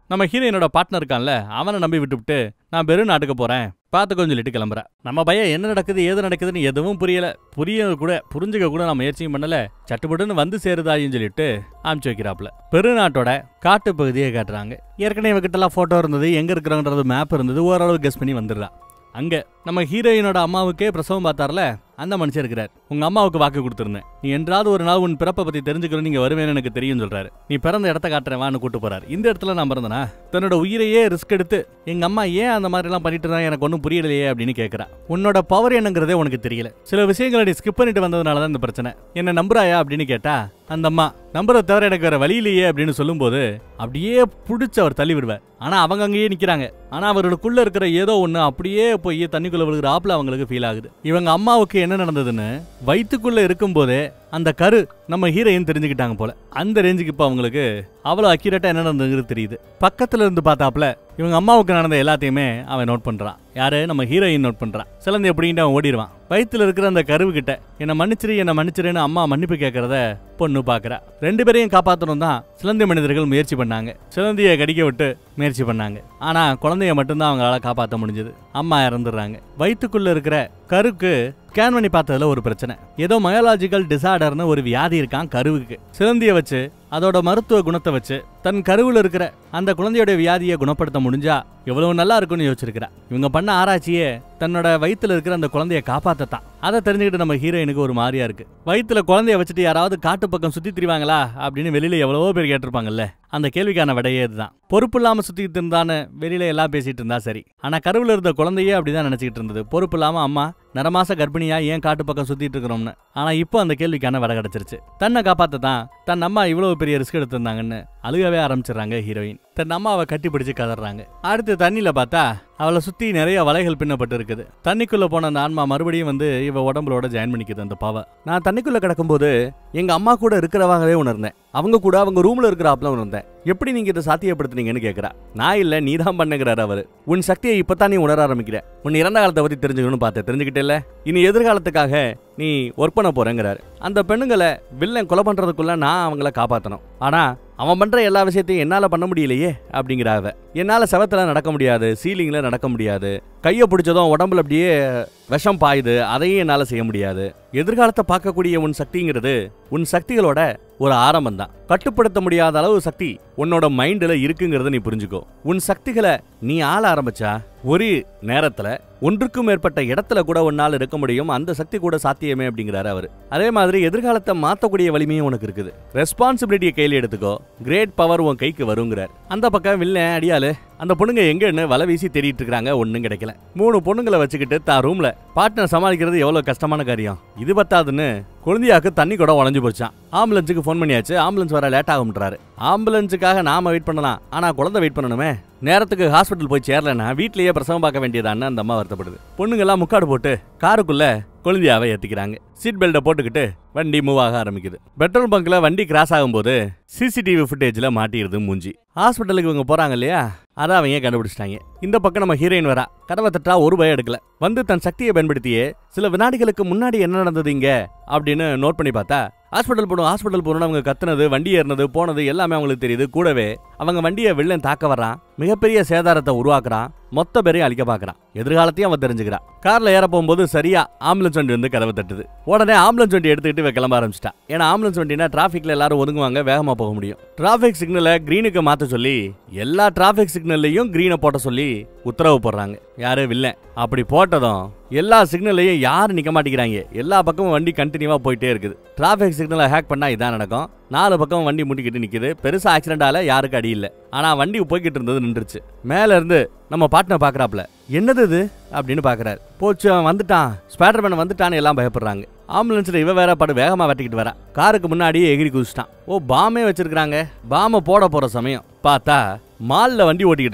நம்ம ஹீரோயினோட பார்ட்னர் இருக்கான்ல அவனை நம்பி விட்டுவிட்டு நான் பெரு நாட்டுக்கு போறேன் பார்த்துக்கோன்னு சொல்லிட்டு கிளம்புறா நம்ம பையன் என்ன நடக்குது ஏது நடக்குதுன்னு எதுவும் புரியல புரிய கூட புரிஞ்சுக்க கூட நான் முயற்சியும் பண்ணல சட்டுப்பட்டுன்னு வந்து சேருதாயின்னு சொல்லிட்டு அனுப்பிச்சு வைக்கிறாப்புல பெருநாட்டோட காட்டு பகுதியை காட்டுறாங்க ஏற்கனவே இவகிட்டலாம் போட்டோ இருந்தது எங்க இருக்கிறோன்றது மேப் இருந்தது ஓரளவு கெஸ் பண்ணி வந்துடுறா அங்க நம்ம ஹீரோயினோட அம்மாவுக்கே பிரசவம் பார்த்தார்ல அந்த மனுஷன் இருக்கிறார் உங்க அம்மாவுக்கு வாக்கு கொடுத்துருந்தேன் நீ என்றாவது ஒரு நாள் உன் பிறப்பை பத்தி தெரிஞ்சுக்கணும் நீங்க வருவேன்னு எனக்கு தெரியும் சொல்றாரு நீ பிறந்த இடத்த காட்டுறேன் வான்னு கூட்டு போறாரு இந்த இடத்துல நான் பிறந்தனா தன்னோட உயிரையே ரிஸ்க் எடுத்து எங்க அம்மா ஏன் அந்த மாதிரி எல்லாம் பண்ணிட்டு இருந்தா எனக்கு ஒன்றும் புரியலையே அப்படின்னு கேட்கறா உன்னோட பவர் என்னங்கிறதே உனக்கு தெரியல சில விஷயங்களை நீ ஸ்கிப் பண்ணிட்டு வந்ததுனால தான் இந்த பிரச்சனை என்ன நம்புறாயா அப்படின்னு கேட்டா அந்த அம்மா நம்புறத தவிர எனக்கு வேற வழி இல்லையே அப்படின்னு சொல்லும்போது அப்படியே புடிச்சு அவர் தள்ளி விடுவார் ஆனா அவங்க அங்கேயே நிக்கிறாங்க ஆனா அவர்களுக்குள்ள இருக்கிற ஏதோ ஒண்ணு அப்படியே போய் தண்ணிக்குள்ள விழுகிற ஆப்ல அவங்களுக்கு ஃபீல் ஆகுது இவங்க அம்மாவுக்கு என்ன நடந்ததுன்னு வயித்துக்குள்ள இருக்கும்போதே அந்த கரு நம்ம ஹீரோயின் தெரிஞ்சுக்கிட்டாங்க போல அந்த ரேஞ்சுக்கு இப்போ அவங்களுக்கு அவ்வளோ அக்யூரேட்டா என்ன நடந்ததுங்கிறது தெரியுது பக்கத்துல இருந்து பார்த்தாப்புல இவங்க அம்மாவுக்கு நடந்த எல்லாத்தையுமே அவன் நோட் பண்றான் யாரு நம்ம ஹீரோயின் நோட் பண்றான் சிலந்தி எப்படின்ட்டு அவன் ஓடிடுவான் வயித்துல இருக்கிற அந்த கருவு கிட்ட என்ன மன்னிச்சிரு என்ன மன்னிச்சிருன்னு அம்மா மன்னிப்பு கேட்கறத பொண்ணு பாக்குறா ரெண்டு பேரையும் காப்பாத்தணும் தான் சிலந்தி மனிதர்கள் முயற்சி பண்ணாங்க சிலந்தியை கடிக்க விட்டு முயற்சி பண்ணாங்க ஆனா குழந்தைய மட்டும்தான் அவங்களால காப்பாற்ற முடிஞ்சது அம்மா இறந்துடுறாங்க வயித்துக்குள்ள இருக்கிற கருக்கு ஸ்கேன் பண்ணி பார்த்ததுல ஒரு பிரச்சனை ஏதோ மயோலாஜிக்கல் டிசார்டர்னு ஒரு வியாதி இருக்கான் கருவுக்கு சிலந்திய வச்சு அதோட மருத்துவ குணத்தை வச்சு தன் கருவுல இருக்கிற அந்த குழந்தையோட வியாதியை குணப்படுத்த முடிஞ்சா எவ்வளவு நல்லா இருக்கும்னு யோசிச்சிருக்கிறா இவங்க பண்ண ஆராய்ச்சியே தன்னோட வயித்துல இருக்கிற அந்த குழந்தைய காப்பாத்தத்தான் அதை தெரிஞ்சுக்கிட்டு நம்ம ஹீரோயினுக்கு ஒரு மாதிரியா இருக்கு வயித்துல குழந்தைய வச்சுட்டு யாராவது காட்டு பக்கம் சுத்தி திரிவாங்களா அப்படின்னு வெளியில எவ்வளவோ பேர் கேட்டிருப்பாங்கல்ல அந்த கேள்விக்கான விடையே இதுதான் பொறுப்பு இல்லாம சுத்திட்டு இருந்தான்னு வெளியில எல்லாம் பேசிட்டு இருந்தா சரி ஆனா கருவுல இருந்த குழந்தையே அப்படிதான் நினைச்சிட்டு இருந்தது பொறுப்பு இல்லாம அம்மா நரமாச கர்ப்பிணியா ஏன் காட்டு பக்கம் சுத்திட்டு இருக்கிறோம்னு ஆனா இப்போ அந்த கேள்விக்கான விடை கிடைச்சிருச்சு தன்னை காப்பாத்ததான் தன் அம்மா இவ்வளவு பெரிய ரிஸ்க் எடுத்திருந்தாங்கன்னு அழுகவே ஆரம்பிச்சிடுறாங்க ஹீரோயின் தன் அம்மாவை கட்டி பிடிச்சு கதறாங்க அடுத்து தண்ணியில பார்த்தா அவளை சுத்தி நிறைய வலைகள் பின்னப்பட்டு இருக்குது தண்ணிக்குள்ள போன அந்த ஆன்மா மறுபடியும் வந்து இவ உடம்புலோட ஜாயின் பண்ணிக்குது அந்த பாவை நான் தண்ணிக்குள்ள கிடக்கும்போது எங்க அம்மா கூட இருக்கிறவாங்களே உணர்ந்தேன் அவங்க கூட அவங்க ரூம்ல இருக்கிறாப்ல உணர்ந்தேன் எப்படி நீங்க இதை சாத்தியப்படுத்துனீங்கன்னு கேக்குறா நான் இல்ல நீ தான் பண்ணுங்கிறாரு அவரு உன் சக்தியை இப்பதான் நீ உணர ஆரம்பிக்கிற உன் இறந்த காலத்தை பத்தி தெரிஞ்சுக்கணும்னு பார்த்தேன் தெரிஞ்சுக்கிட்டேல்ல இனி எதிர்காலத்துக்காக நீ ஒர்க் பண்ண போறேங்கிறாரு அந்த பெண்ணுங்களை வில்லன் கொலை பண்றதுக்குள்ள நான் அவங்கள காப்பாத்தணும் ஆனா அவன் பண்ற எல்லா விஷயத்தையும் என்னால பண்ண முடியலையே அப்படிங்கிறா அவ என்னால செவத்துல நடக்க முடியாது சீலிங்ல நடக்க முடியாது கையை பிடிச்சதும் உடம்புல அப்படியே விஷம் பாயுது அதையும் என்னால செய்ய முடியாது எதிர்காலத்தை பார்க்கக்கூடிய உன் சக்திங்கிறது உன் சக்திகளோட ஒரு ஆரம்பம் தான் கட்டுப்படுத்த முடியாத அளவு சக்தி உன்னோட மைண்ட்ல இருக்குங்கிறத நீ புரிஞ்சுக்கோ உன் சக்திகளை நீ ஆள ஆரம்பிச்சா ஒரு நேரத்துல ஒன்றுக்கும் மேற்பட்ட இடத்துல கூட உன்னால இருக்க முடியும் அந்த சக்தி கூட சாத்தியமே அப்படிங்கிறாரு அவரு அதே மாதிரி எதிர்காலத்தை மாத்தக்கூடிய வலிமையும் உனக்கு இருக்குது ரெஸ்பான்சிபிலிட்டியை கையில் எடுத்துக்கோ கிரேட் பவர் உன் கைக்கு வருங்கிறார் அந்த பக்கம் வில்லன் அடியாலு அந்த பொண்ணுங்க எங்கன்னு வலை வீசி தேடிட்டு இருக்காங்க ஒன்றும் கிடைக்கல மூணு பொண்ணுங்களை வச்சுக்கிட்டு தான் ரூம்ல பார்ட்னர் சமாளிக்கிறது எவ்வளவு கஷ்டமான காரியம் இது பத்தாதுன்னு குழந்தையாக்கு தண்ணி கூட உடஞ்சு போச்சான் ஆம்புலன்ஸுக்கு ஃபோன் பண்ணியாச்சு ஆம்புலன்ஸ் வர லேட் ஆகும்ன்றாரு ஆம்புலன்ஸுக்காக நாம வெயிட் பண்ணலாம் ஆனா குழந்தை வெயிட் பண்ணணுமே நேரத்துக்கு ஹாஸ்பிட்டல் போய் சேரலன்னா வீட்லயே பிரசவம் பார்க்க வேண்டியதான்னு அந்த அம்மா வருத்தப்படுது பொண்ணுங்கெல்லாம் முக்காடு போட்டு காருக்குள்ள குழந்தையாவை ஏத்திக்கிறாங்க சீட் பெல்ட்டை போட்டுக்கிட்டு வண்டி மூவ் ஆக ஆரம்பிக்குது பெட்ரோல் பங்க்ல வண்டி கிராஸ் ஆகும்போது சிசிடிவி ஃபுட்டேஜ்ல மாட்டிடுது மூஞ்சி ஹாஸ்பிட்டலுக்கு இவங்க போறாங்க இல்லையா அதை அவங்க கண்டுபிடிச்சிட்டாங்க இந்த பக்கம் நம்ம ஹீரோயின் வரா கதவை தட்டா ஒரு பயம் எடுக்கல வந்து தன் சக்தியை பயன்படுத்தியே சில வினாடிகளுக்கு முன்னாடி என்ன நடந்தது இங்க அப்படின்னு நோட் பண்ணி பார்த்தா ஹாஸ்பிட்டல் போகணும் ஹாஸ்பிட்டல் போகணும்னு அவங்க கத்துனது வண்டி ஏறினது போனது எல்லாமே அவங்களுக்கு தெரியுது கூடவே அவங்க வண்டியை வில்லன் தாக்க வர்றான் மிகப்பெரிய சேதாரத்தை உருவாக்குறான் மொத்த பேரையும் அழிக்க பார்க்கறான் எதிர்காலத்தையும் அவன் தெரிஞ்சுக்கிறான் கார்ல ஏற போகும்போது சரியா ஆம்புலன்ஸ் வண்டி வந்து கதவை தட்டுது உடனே ஆம்புலன்ஸ் வண்டி எடுத்துக்கிட்டு இவ கிளம்ப ஆரம்பிச்சிட்டா ஏன்னா ஆம்புலன்ஸ் வண்டினா டிராஃபிக்ல எல்லாரும் ஒதுங்குவாங்க வேகமா போக முடியும் டிராஃபிக் சிக்னலை கிரீனுக்கு மாத்த சொல்லி எல்லா டிராஃபிக் சிக்னல்லையும் கிரீனை போட்ட சொல்லி உத்தரவு போடுறாங்க யாரு வில்லன் அப்படி போட்டதும் எல்லா சிக்னல்லையும் யாரும் நிக்க மாட்டேங்கிறாங்க எல்லா பக்கமும் வண்டி கண்டினியூவா போயிட்டே இருக்குது டிராஃபிக் சிக்னலை ஹேக் பண்ணா இதான் நடக்கும் நாலு பக்கம் வண்டி முட்டிக்கிட்டு நிக்குது பெருசா ஆக்சிடென்ட் ஆல யாருக்கு அடி இல்ல ஆனா வண்டி போய்கிட்டு இருந்தது நின்றுச்சு மேல இருந்து நம்ம பாட்னர் பாக்குறாப்ல என்னது இது அப்படின்னு பாக்குறாரு போச்சு அவன் வந்துட்டான் ஸ்பைடர்மேன் வந்துட்டான்னு எல்லாம் பயப்படுறாங்க ஆம்புலன்ஸ்ல இவ வேற பாடு வேகமா வெட்டிக்கிட்டு வரா காருக்கு முன்னாடியே எகிரி குதிச்சிட்டான் ஓ பாமே வச்சிருக்காங்க பாம போட போற சமயம் பார்த்தா மால்ல வண்டி ஓட்டிக்கிட்டு இருக்கிறா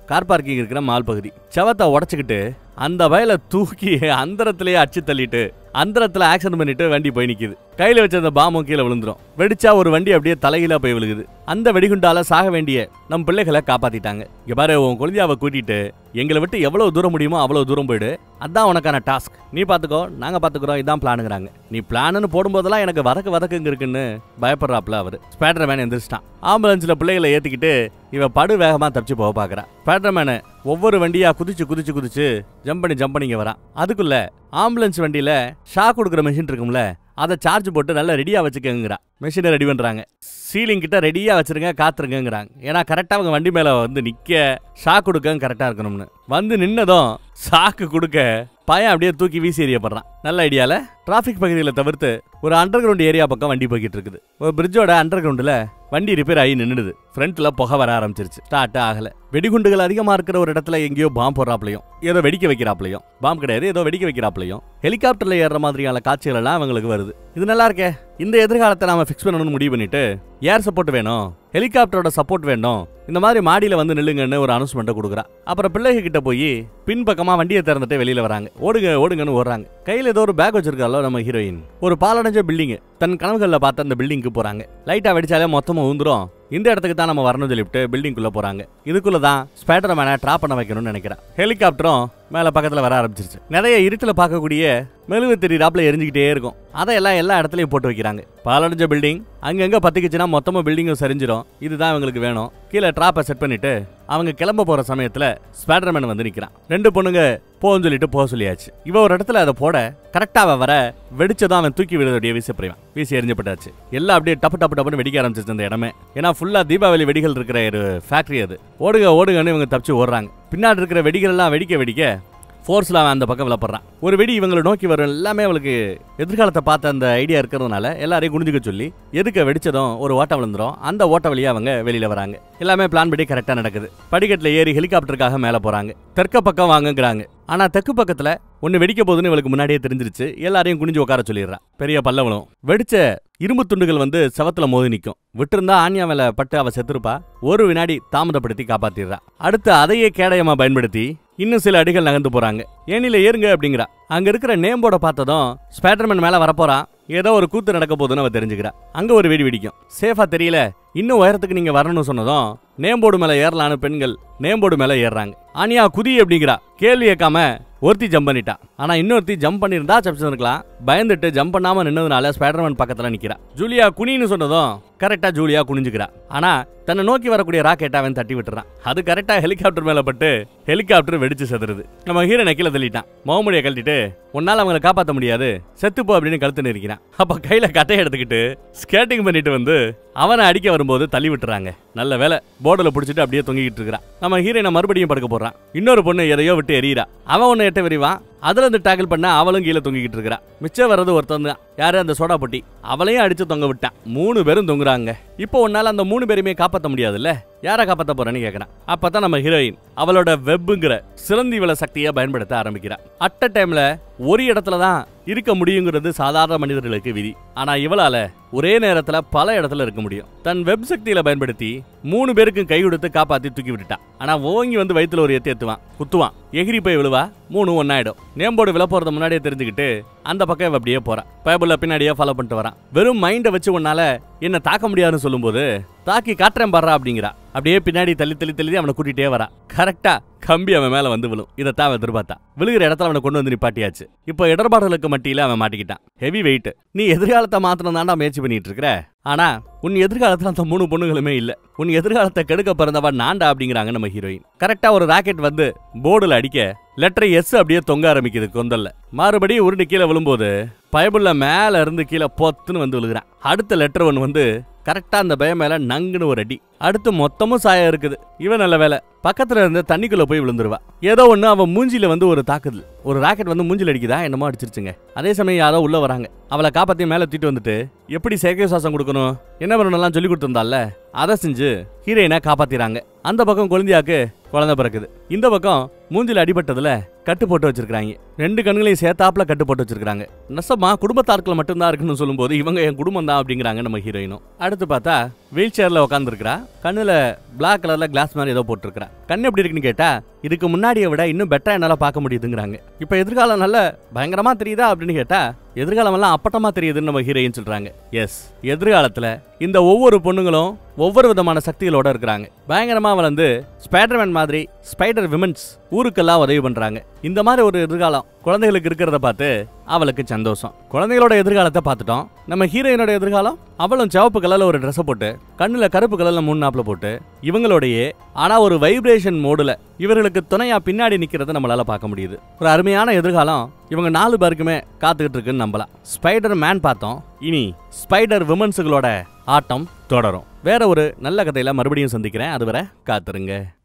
கார் பார்க்கிங் இருக்கிற மால் பகுதி செவத்தை உடச்சிக்கிட்டு அந்த வயலை தூக்கி அந்தரத்திலேயே அச்சு தள்ளிட்டு அந்தரத்துல ஆக்சிடென்ட் பண்ணிட்டு வண்டி போய் நிக்குது கையில வச்சிருந்த பாம்பும் கீழே விழுந்துரும் வெடிச்சா ஒரு வண்டி அப்படியே தலைகீழா போய் விழுகுது அந்த வெடிகுண்டால சாக வேண்டிய நம் பிள்ளைகளை காப்பாத்திட்டாங்க இங்க பாரு உன் குழந்தையாவை கூட்டிட்டு எங்களை விட்டு எவ்வளவு தூரம் முடியுமோ அவ்வளவு தூரம் போயிடு அதான் உனக்கான டாஸ்க் நீ பாத்துக்கோ நாங்க பாத்துக்கிறோம் இதான் பிளானுங்கிறாங்க நீ பிளான்னு போடும்போதெல்லாம் எனக்கு வதக்கு வதக்குங்க இருக்குன்னு பயப்படுறாப்ல அவரு ஸ்பைடர் மேன் எந்திரிச்சிட்டான் ஆம்புலன்ஸ்ல பிள்ளைகளை ஏத்திக்கிட்டு இவ படு வேகமா தப்பிச்சு போக பாக்குறா ஸ்பைடர் மேனு ஒவ்வொரு வண்டியா குதிச்சு குதிச்சு குதிச்சு ஜம்ப் பண்ணி ஜம்ப் பண்ணி இங்க வரான் அதுக்குள்ள ஆம்புலன்ஸ் வண்டியில ஷாக் கொடுக்குற மிஷின் இருக்கும்ல அதை சார்ஜ் போட்டு நல்லா ரெடியா வச்சுக்கங்கிறா மிஷினை ரெடி பண்றாங்க சீலிங் கிட்ட ரெடியா வச்சிருங்க காத்துருங்கிறாங்க ஏன்னா கரெக்டா அவங்க வண்டி மேல வந்து நிக்க ஷாக் கொடுக்க கரெக்டா இருக்கணும்னு வந்து நின்னதும் ஷாக்கு கொடுக்க பையன் அப்படியே தூக்கி வீசி எறியப்படுறான் நல்ல ஐடியால டிராஃபிக் பகுதிகளை தவிர்த்து ஒரு அண்டர் கிரவுண்ட் ஏரியா பக்கம் வண்டி போய்கிட்டு இருக்குது ஒரு பிரிட்ஜோட அண்டர் கிரவுண்டில் வண்டி ரிப்பேர் ஆகி நின்னுடுது ஃப்ரண்ட்ல புகை வர ஆரம்பிச்சிருச்சு ஸ்டார்ட் ஆகல வெடிகுண்டுகள் அதிகமா இருக்கிற ஒரு இடத்துல எங்கேயோ பாம்பு போடுறாப்லையும் ஏதோ வெடிக்க வைக்கிறாப்லையும் பாம்பு கிடையாது ஏதோ வெடிக்க வைக்கிறாப்லையும் ஹெலிகாப்டர்ல ஏறுற மாதிரியான காட்சிகள் எல்லாம் அவங்களுக்கு வருது இது நல்லா இருக்கே இந்த எதிர்காலத்தை நாம ஃபிக்ஸ் பண்ணணும்னு முடிவு பண்ணிட்டு ஏர் சப்போர்ட் வேணும் ஹெலிகாப்டரோட சப்போர்ட் வேணும் இந்த மாதிரி மாடியில வந்து நில்லுங்கன்னு ஒரு அனௌன்ஸ்மெண்ட்டை கொடுக்குறா அப்புறம் பிள்ளைங்க கிட்ட போய் பின்பக்கமா வண்டியை திறந்துட்டு வெளியில வராங்க ஓடுங்க ஓடுங்கன்னு ஓடுறாங்க கையில ஏதோ ஒரு பேக் வச்சிருக்காளோ நம்ம ஹீரோயின் ஒரு பாலடைஞ்ச பில்டிங் தன் கனவுகளில் பார்த்த அந்த பில்டிங்க்கு போறாங்க லைட்டா வெடிச்சாலே மொத்தமா ஊந்துரும் இந்த இடத்துக்கு தான் நம்ம வரணும் சொல்லிவிட்டு பில்டிங்குள்ள போறாங்க இதுக்குள்ள தான் ஸ்பைடர் மேனை ட்ராப் பண்ண வைக்கணும்னு நினைக்கிறேன் ஹெலிகாப்டரும் மேல பக்கத்துல வர ஆரம்பிச்சிருச்சு நிறைய இருட்டுல பார்க்கக்கூடிய மெழுகு தெரியிறாப்புல எரிஞ்சுக்கிட்டே இருக்கும் அதையெல்லாம் எல்லா இடத்துலயும் போட்டு வைக்கிறாங்க பாலடைஞ்ச பில்டிங் அங்கங்க பத்திக்குச்சுன்னா மொத்தமா பில்டிங்கும் சரிஞ்சிரும் இதுதான் இவங்களுக்கு வேணும் கீழே ட்ராப்பை செட் பண்ணிட்டு அவங்க கிளம்ப போற சமயத்துல ஸ்பைடர்மேன் வந்து நிக்கிறான் ரெண்டு பொண்ணுங்க போன்னு சொல்லிட்டு போக சொல்லியாச்சு இவ ஒரு இடத்துல அதை போட கரெக்டா அவ வர வெடிச்சதும் அவன் தூக்கி விடுறதுடைய வீசி பிரிவான் வீசி எரிஞ்சப்பட்டாச்சு எல்லாம் அப்படியே டப்பு டப்பு டப்புன்னு வெடிக்க ஆரம்பிச்சிருச்சு அந்த இடமே ஏன்னா ஃபுல்லா தீபாவளி வெடிகள் இருக்கிற ஒரு ஃபேக்டரி அது ஓடுங்க ஓடுங்கன்னு இவங்க தப்பிச்சு ஓடுறாங்க பின்னாடி இருக்கிற வெடிகள் எல்லாம் வெடிக்க வெடிக்க ஃபோர்ஸில் அவன் அந்த பக்கம் விளப்படுறான் ஒரு வெடி இவங்களை நோக்கி வரும் எல்லாமே அவளுக்கு எதிர்காலத்தை பார்த்த அந்த ஐடியா இருக்கிறதுனால எல்லாரையும் குனிஞ்சுக்க சொல்லி எதுக்க வெடிச்சதும் ஒரு ஓட்டம் விழுந்துரும் அந்த ஓட்ட வழியா அவங்க வெளியில வராங்க எல்லாமே பிளான் படி கரெக்டா நடக்குது படிக்கட்டில் ஏறி ஹெலிகாப்டருக்காக மேலே போறாங்க தெற்க பக்கம் வாங்குங்கிறாங்க ஆனா தெற்கு பக்கத்துல ஒன்னு வெடிக்க போகுதுன்னு இவளுக்கு முன்னாடியே தெரிஞ்சிருச்சு எல்லாரையும் குனிஞ்சு உட்கார சொல்லிடுறான் பெரிய பல்லவனும் வெடிச்ச இரும்பு துண்டுகள் வந்து செவத்துல மோதி நிக்கும் விட்டிருந்தா ஆன்யா மேல பட்டு அவ செத்துருப்பா ஒரு வினாடி தாமதப்படுத்தி காப்பாத்திடுறா அடுத்து அதையே கேடயமா பயன்படுத்தி இன்னும் சில அடிகள் நகர்ந்து போறாங்க ஏனில ஏறுங்க அப்படிங்கிறா அங்க இருக்கிற நேம் போர்டை பார்த்ததும் ஸ்பைடர்மேன் மேல வரப்போறான் ஏதோ ஒரு கூத்து நடக்க போகுதுன்னு அவ தெரிஞ்சுக்கிறா அங்க ஒரு வெடி வெடிக்கும் சேஃபா தெரியல இன்னும் உயரத்துக்கு நீங்க வரணும்னு சொன்னதும் நேம் போர்டு மேல ஏறலான்னு பெண்கள் நேம் போர்டு மேல ஏறுறாங்க ஆனியா குதி அப்படிங்கிறா கேள்வி கேட்காம ஒருத்தி ஜம்ப் பண்ணிட்டா ஆனா இன்னொருத்தி ஜம்ப் பண்ணியிருந்தா தப்பிச்சிருக்கலாம் பயந்துட்டு ஜம்ப் பண்ணாம நின்னதுனால ஸ்பைடர்மேன் பக்கத்துல நிக்கிறா ஜூலியா குனின்னு சொன்னதும் கரெக்டா ஜூலியா குனிஞ்சுக்கிறா ஆனா தன்னை நோக்கி வரக்கூடிய ராக்கெட் அவன் தட்டி விட்டுறான் அது கரெக்டா ஹெலிகாப்டர் மேல பட்டு ஹெலிகாப்டர் வெடிச்சு செதறுது நம்ம ஹீரோனை கீழே தள்ளிட்டான் முகமுடியை கழட்டிட்டு உன்னால அவங்களை காப்பாத்த முடியாது செத்துப்போ அப்படின்னு கழுத்து நெரிக்கிறான் அப்ப கையில கட்டையை எடுத்துக்கிட்டு ஸ்கேட்டிங் பண்ணிட்டு வந்து அவனை அடிக்க வரும்போது தள்ளி விட்டுறாங்க நல்ல வேலை போர்டில் பிடிச்சிட்டு அப்படியே தொங்கிக்கிட்டு இருக்கிறான் நம்ம ஹீரோனை மறுபடியும் படுக்க போடுறான் இன்னொரு பொண்ணு எதையோ விட்டு எறிகிறா அவன் ஒன்னு எட்ட விரிவான் அதுல இருந்து டேக்கிள் பண்ண அவளும் கீழே தொங்கிக்கிட்டு இருக்கிறா மிச்சம் வர்றது ஒருத்தன் தான் யாரு அந்த சோடா பொட்டி அவளையும் அடிச்சு தொங்க விட்டான் மூணு பேரும் தொங்குறாங்க இப்போ உன்னால அந்த மூணு பேருமே காப்பாத்த முடியாதுல்ல யாரை காப்பாத்த போறேன்னு கேக்குறான் அப்பதான் நம்ம ஹீரோயின் அவளோட வெப்புங்கிற சிலந்தி வள சக்தியை பயன்படுத்த ஆரம்பிக்கிறா அட் அ டைம்ல ஒரு இடத்துல தான் இருக்க முடியுங்கிறது சாதாரண மனிதர்களுக்கு விதி ஆனா இவளால ஒரே நேரத்துல பல இடத்துல இருக்க முடியும் தன் வெப் சக்தியில பயன்படுத்தி மூணு பேருக்கும் கை கொடுத்து காப்பாத்தி தூக்கி விட்டுட்டான் ஆனா ஓங்கி வந்து வயித்துல ஒரு எத்தி எத்துவான் குத்துவான் எகிரி போய் விழுவா மூணு ஒன்னாயிடும் நேம்போர்டு விழ போறத முன்னாடியே தெரிஞ்சுக்கிட்டு அந்த பக்கம் இவ அப்படியே போறா பயபுள்ள பின்னாடியே ஃபாலோ பண்ணிட்டு வரான் வெறும் மைண்டை வச்சு உன்னால என்ன தாக்க முடியாதுன்னு சொல்லும்போது தாக்கி காட்டுறேன் பாடுறா அப்படிங்கிறா அப்படியே பின்னாடி தள்ளி தள்ளி தள்ளி அவனை கூட்டிட்டே வரா கரெக்டா கம்பி அவன் மேல வந்து விழும் இதைத்தான் அவன் எதிர்பார்த்தா விழுகிற இடத்துல அவனை கொண்டு வந்து நிப்பாட்டியாச்சு இப்போ இடர்பாடுகளுக்கு மட்டியில அவன் மாட்டிக்கிட்டான் ஹெவி வெயிட் நீ எதிர்காலத்தை மாத்திரம் தாண்டா முயற்சி பண்ணிட்டு இருக்கிற ஆனா உன் எதிர்காலத்துல அந்த மூணு பொண்ணுகளுமே இல்ல உன் எதிர்காலத்தை கெடுக்க பிறந்தவ நான்டா அப்படிங்கிறாங்க நம்ம ஹீரோயின் கரெக்டா ஒரு ராக்கெட் வந்து போர்டுல அடிக்க லெட்டர் எஸ் அப்படியே தொங்க ஆரம்பிக்குது கொந்தல்ல மறுபடியும் உருண்டு கீழே விழும்போது பயபுள்ள மேல இருந்து கீழே பொத்துன்னு வந்து விழுகிறான் அடுத்த லெட்டர் ஒன்று வந்து கரெக்டா அந்த பய மேல நங்குன்னு ஒரு அடி அடுத்து மொத்தமும் சாயம் இருக்குது இவன் நல்ல வேலை பக்கத்துல இருந்து தண்ணிக்குள்ள போய் விழுந்துருவா ஏதோ ஒண்ணு அவன் மூஞ்சில வந்து ஒரு தாக்குதல் ஒரு ராக்கெட் வந்து மூஞ்சில அடிக்குதா என்னமோ அடிச்சிருச்சுங்க அதே சமயம் யாரோ உள்ள வராங்க அவளை காப்பாத்தி மேல தூக்கிட்டு வந்துட்டு எப்படி செயற்கை சுவாசம் கொடுக்கணும் என்ன பண்ணணும்லாம் சொல்லி கொடுத்திருந்தால அதை செஞ்சு ஹீரோயினை காப்பாத்திறாங்க அந்த பக்கம் குழந்தையாக்கு குழந்தை பிறக்குது இந்த பக்கம் மூஞ்சில அடிபட்டதுல கட்டு போட்டு வச்சிருக்காங்க ரெண்டு கண்களையும் சேர்த்தாப்புல கட்டு போட்டு வச்சிருக்காங்க நெசமா குடும்பத்தாட்கள் மட்டும்தான் இருக்குன்னு சொல்லும்போது இவங்க என் குடும்பம் தான் அப்படிங்கிறாங்க நம்ம ஹீரோயினும் அடுத்து பார்த்தா வீல் சேர்ல உட்காந்துருக்கிறா கண்ணுல Black கலர்ல கிளாஸ் மாதிரி ஏதோ போட்டிருக்கிறா கண்ணு எப்படி இருக்குன்னு கேட்டா இதுக்கு முன்னாடியை விட இன்னும் பெட்டரா என்னால பார்க்க முடியுதுங்கிறாங்க இப்ப எதிர்காலம் நல்ல பயங்கரமா தெரியுதா அப்படின்னு கேட்டா எதிர்காலம் எல்லாம் அப்பட்டமா தெரியுதுன்னு நம்ம ஹீரோயின் சொல்றாங்க எஸ் எதிர்காலத்துல இந்த ஒவ்வொரு பொண்ணுங்களும் ஒவ்வொரு விதமான சக்திகளோட இருக்கிறாங்க பயங்கரமா வளர்ந்து ஸ்பைடர்மேன் மாதிரி ஸ்பைடர் விமன்ஸ் ஊருக்கெல்லாம் உதவி பண்றாங்க இந்த மாதிரி ஒரு எதிர்காலம் குழந்தைகளுக்கு இருக்கிறத பார்த்து அவளுக்கு சந்தோஷம் குழந்தைகளோட எதிர்காலத்தை பார்த்துட்டோம் நம்ம ஹீரோயினோட எதிர்காலம் அவளும் சிவப்பு கலர்ல ஒரு ட்ரெஸ்ஸை போட்டு கண்ணுல கருப்பு கலர்ல மூணு நாப்ல போட்டு இவங்களோடையே ஆனா ஒரு வைப்ரேஷன் மோடுல இவர்களுக்கு துணையா பின்னாடி நிக்கிறத நம்மளால பார்க்க முடியுது ஒரு அருமையான எதிர்காலம் இவங்க நாலு பேருக்குமே காத்துக்கிட்டு இருக்குன்னு நம்பலாம் ஸ்பைடர் மேன் பார்த்தோம் இனி ஸ்பைடர் விமன்ஸுகளோட ஆட்டம் தொடரும் வேற ஒரு நல்ல கதையில மறுபடியும் சந்திக்கிறேன் அதுவரை காத்துருங்க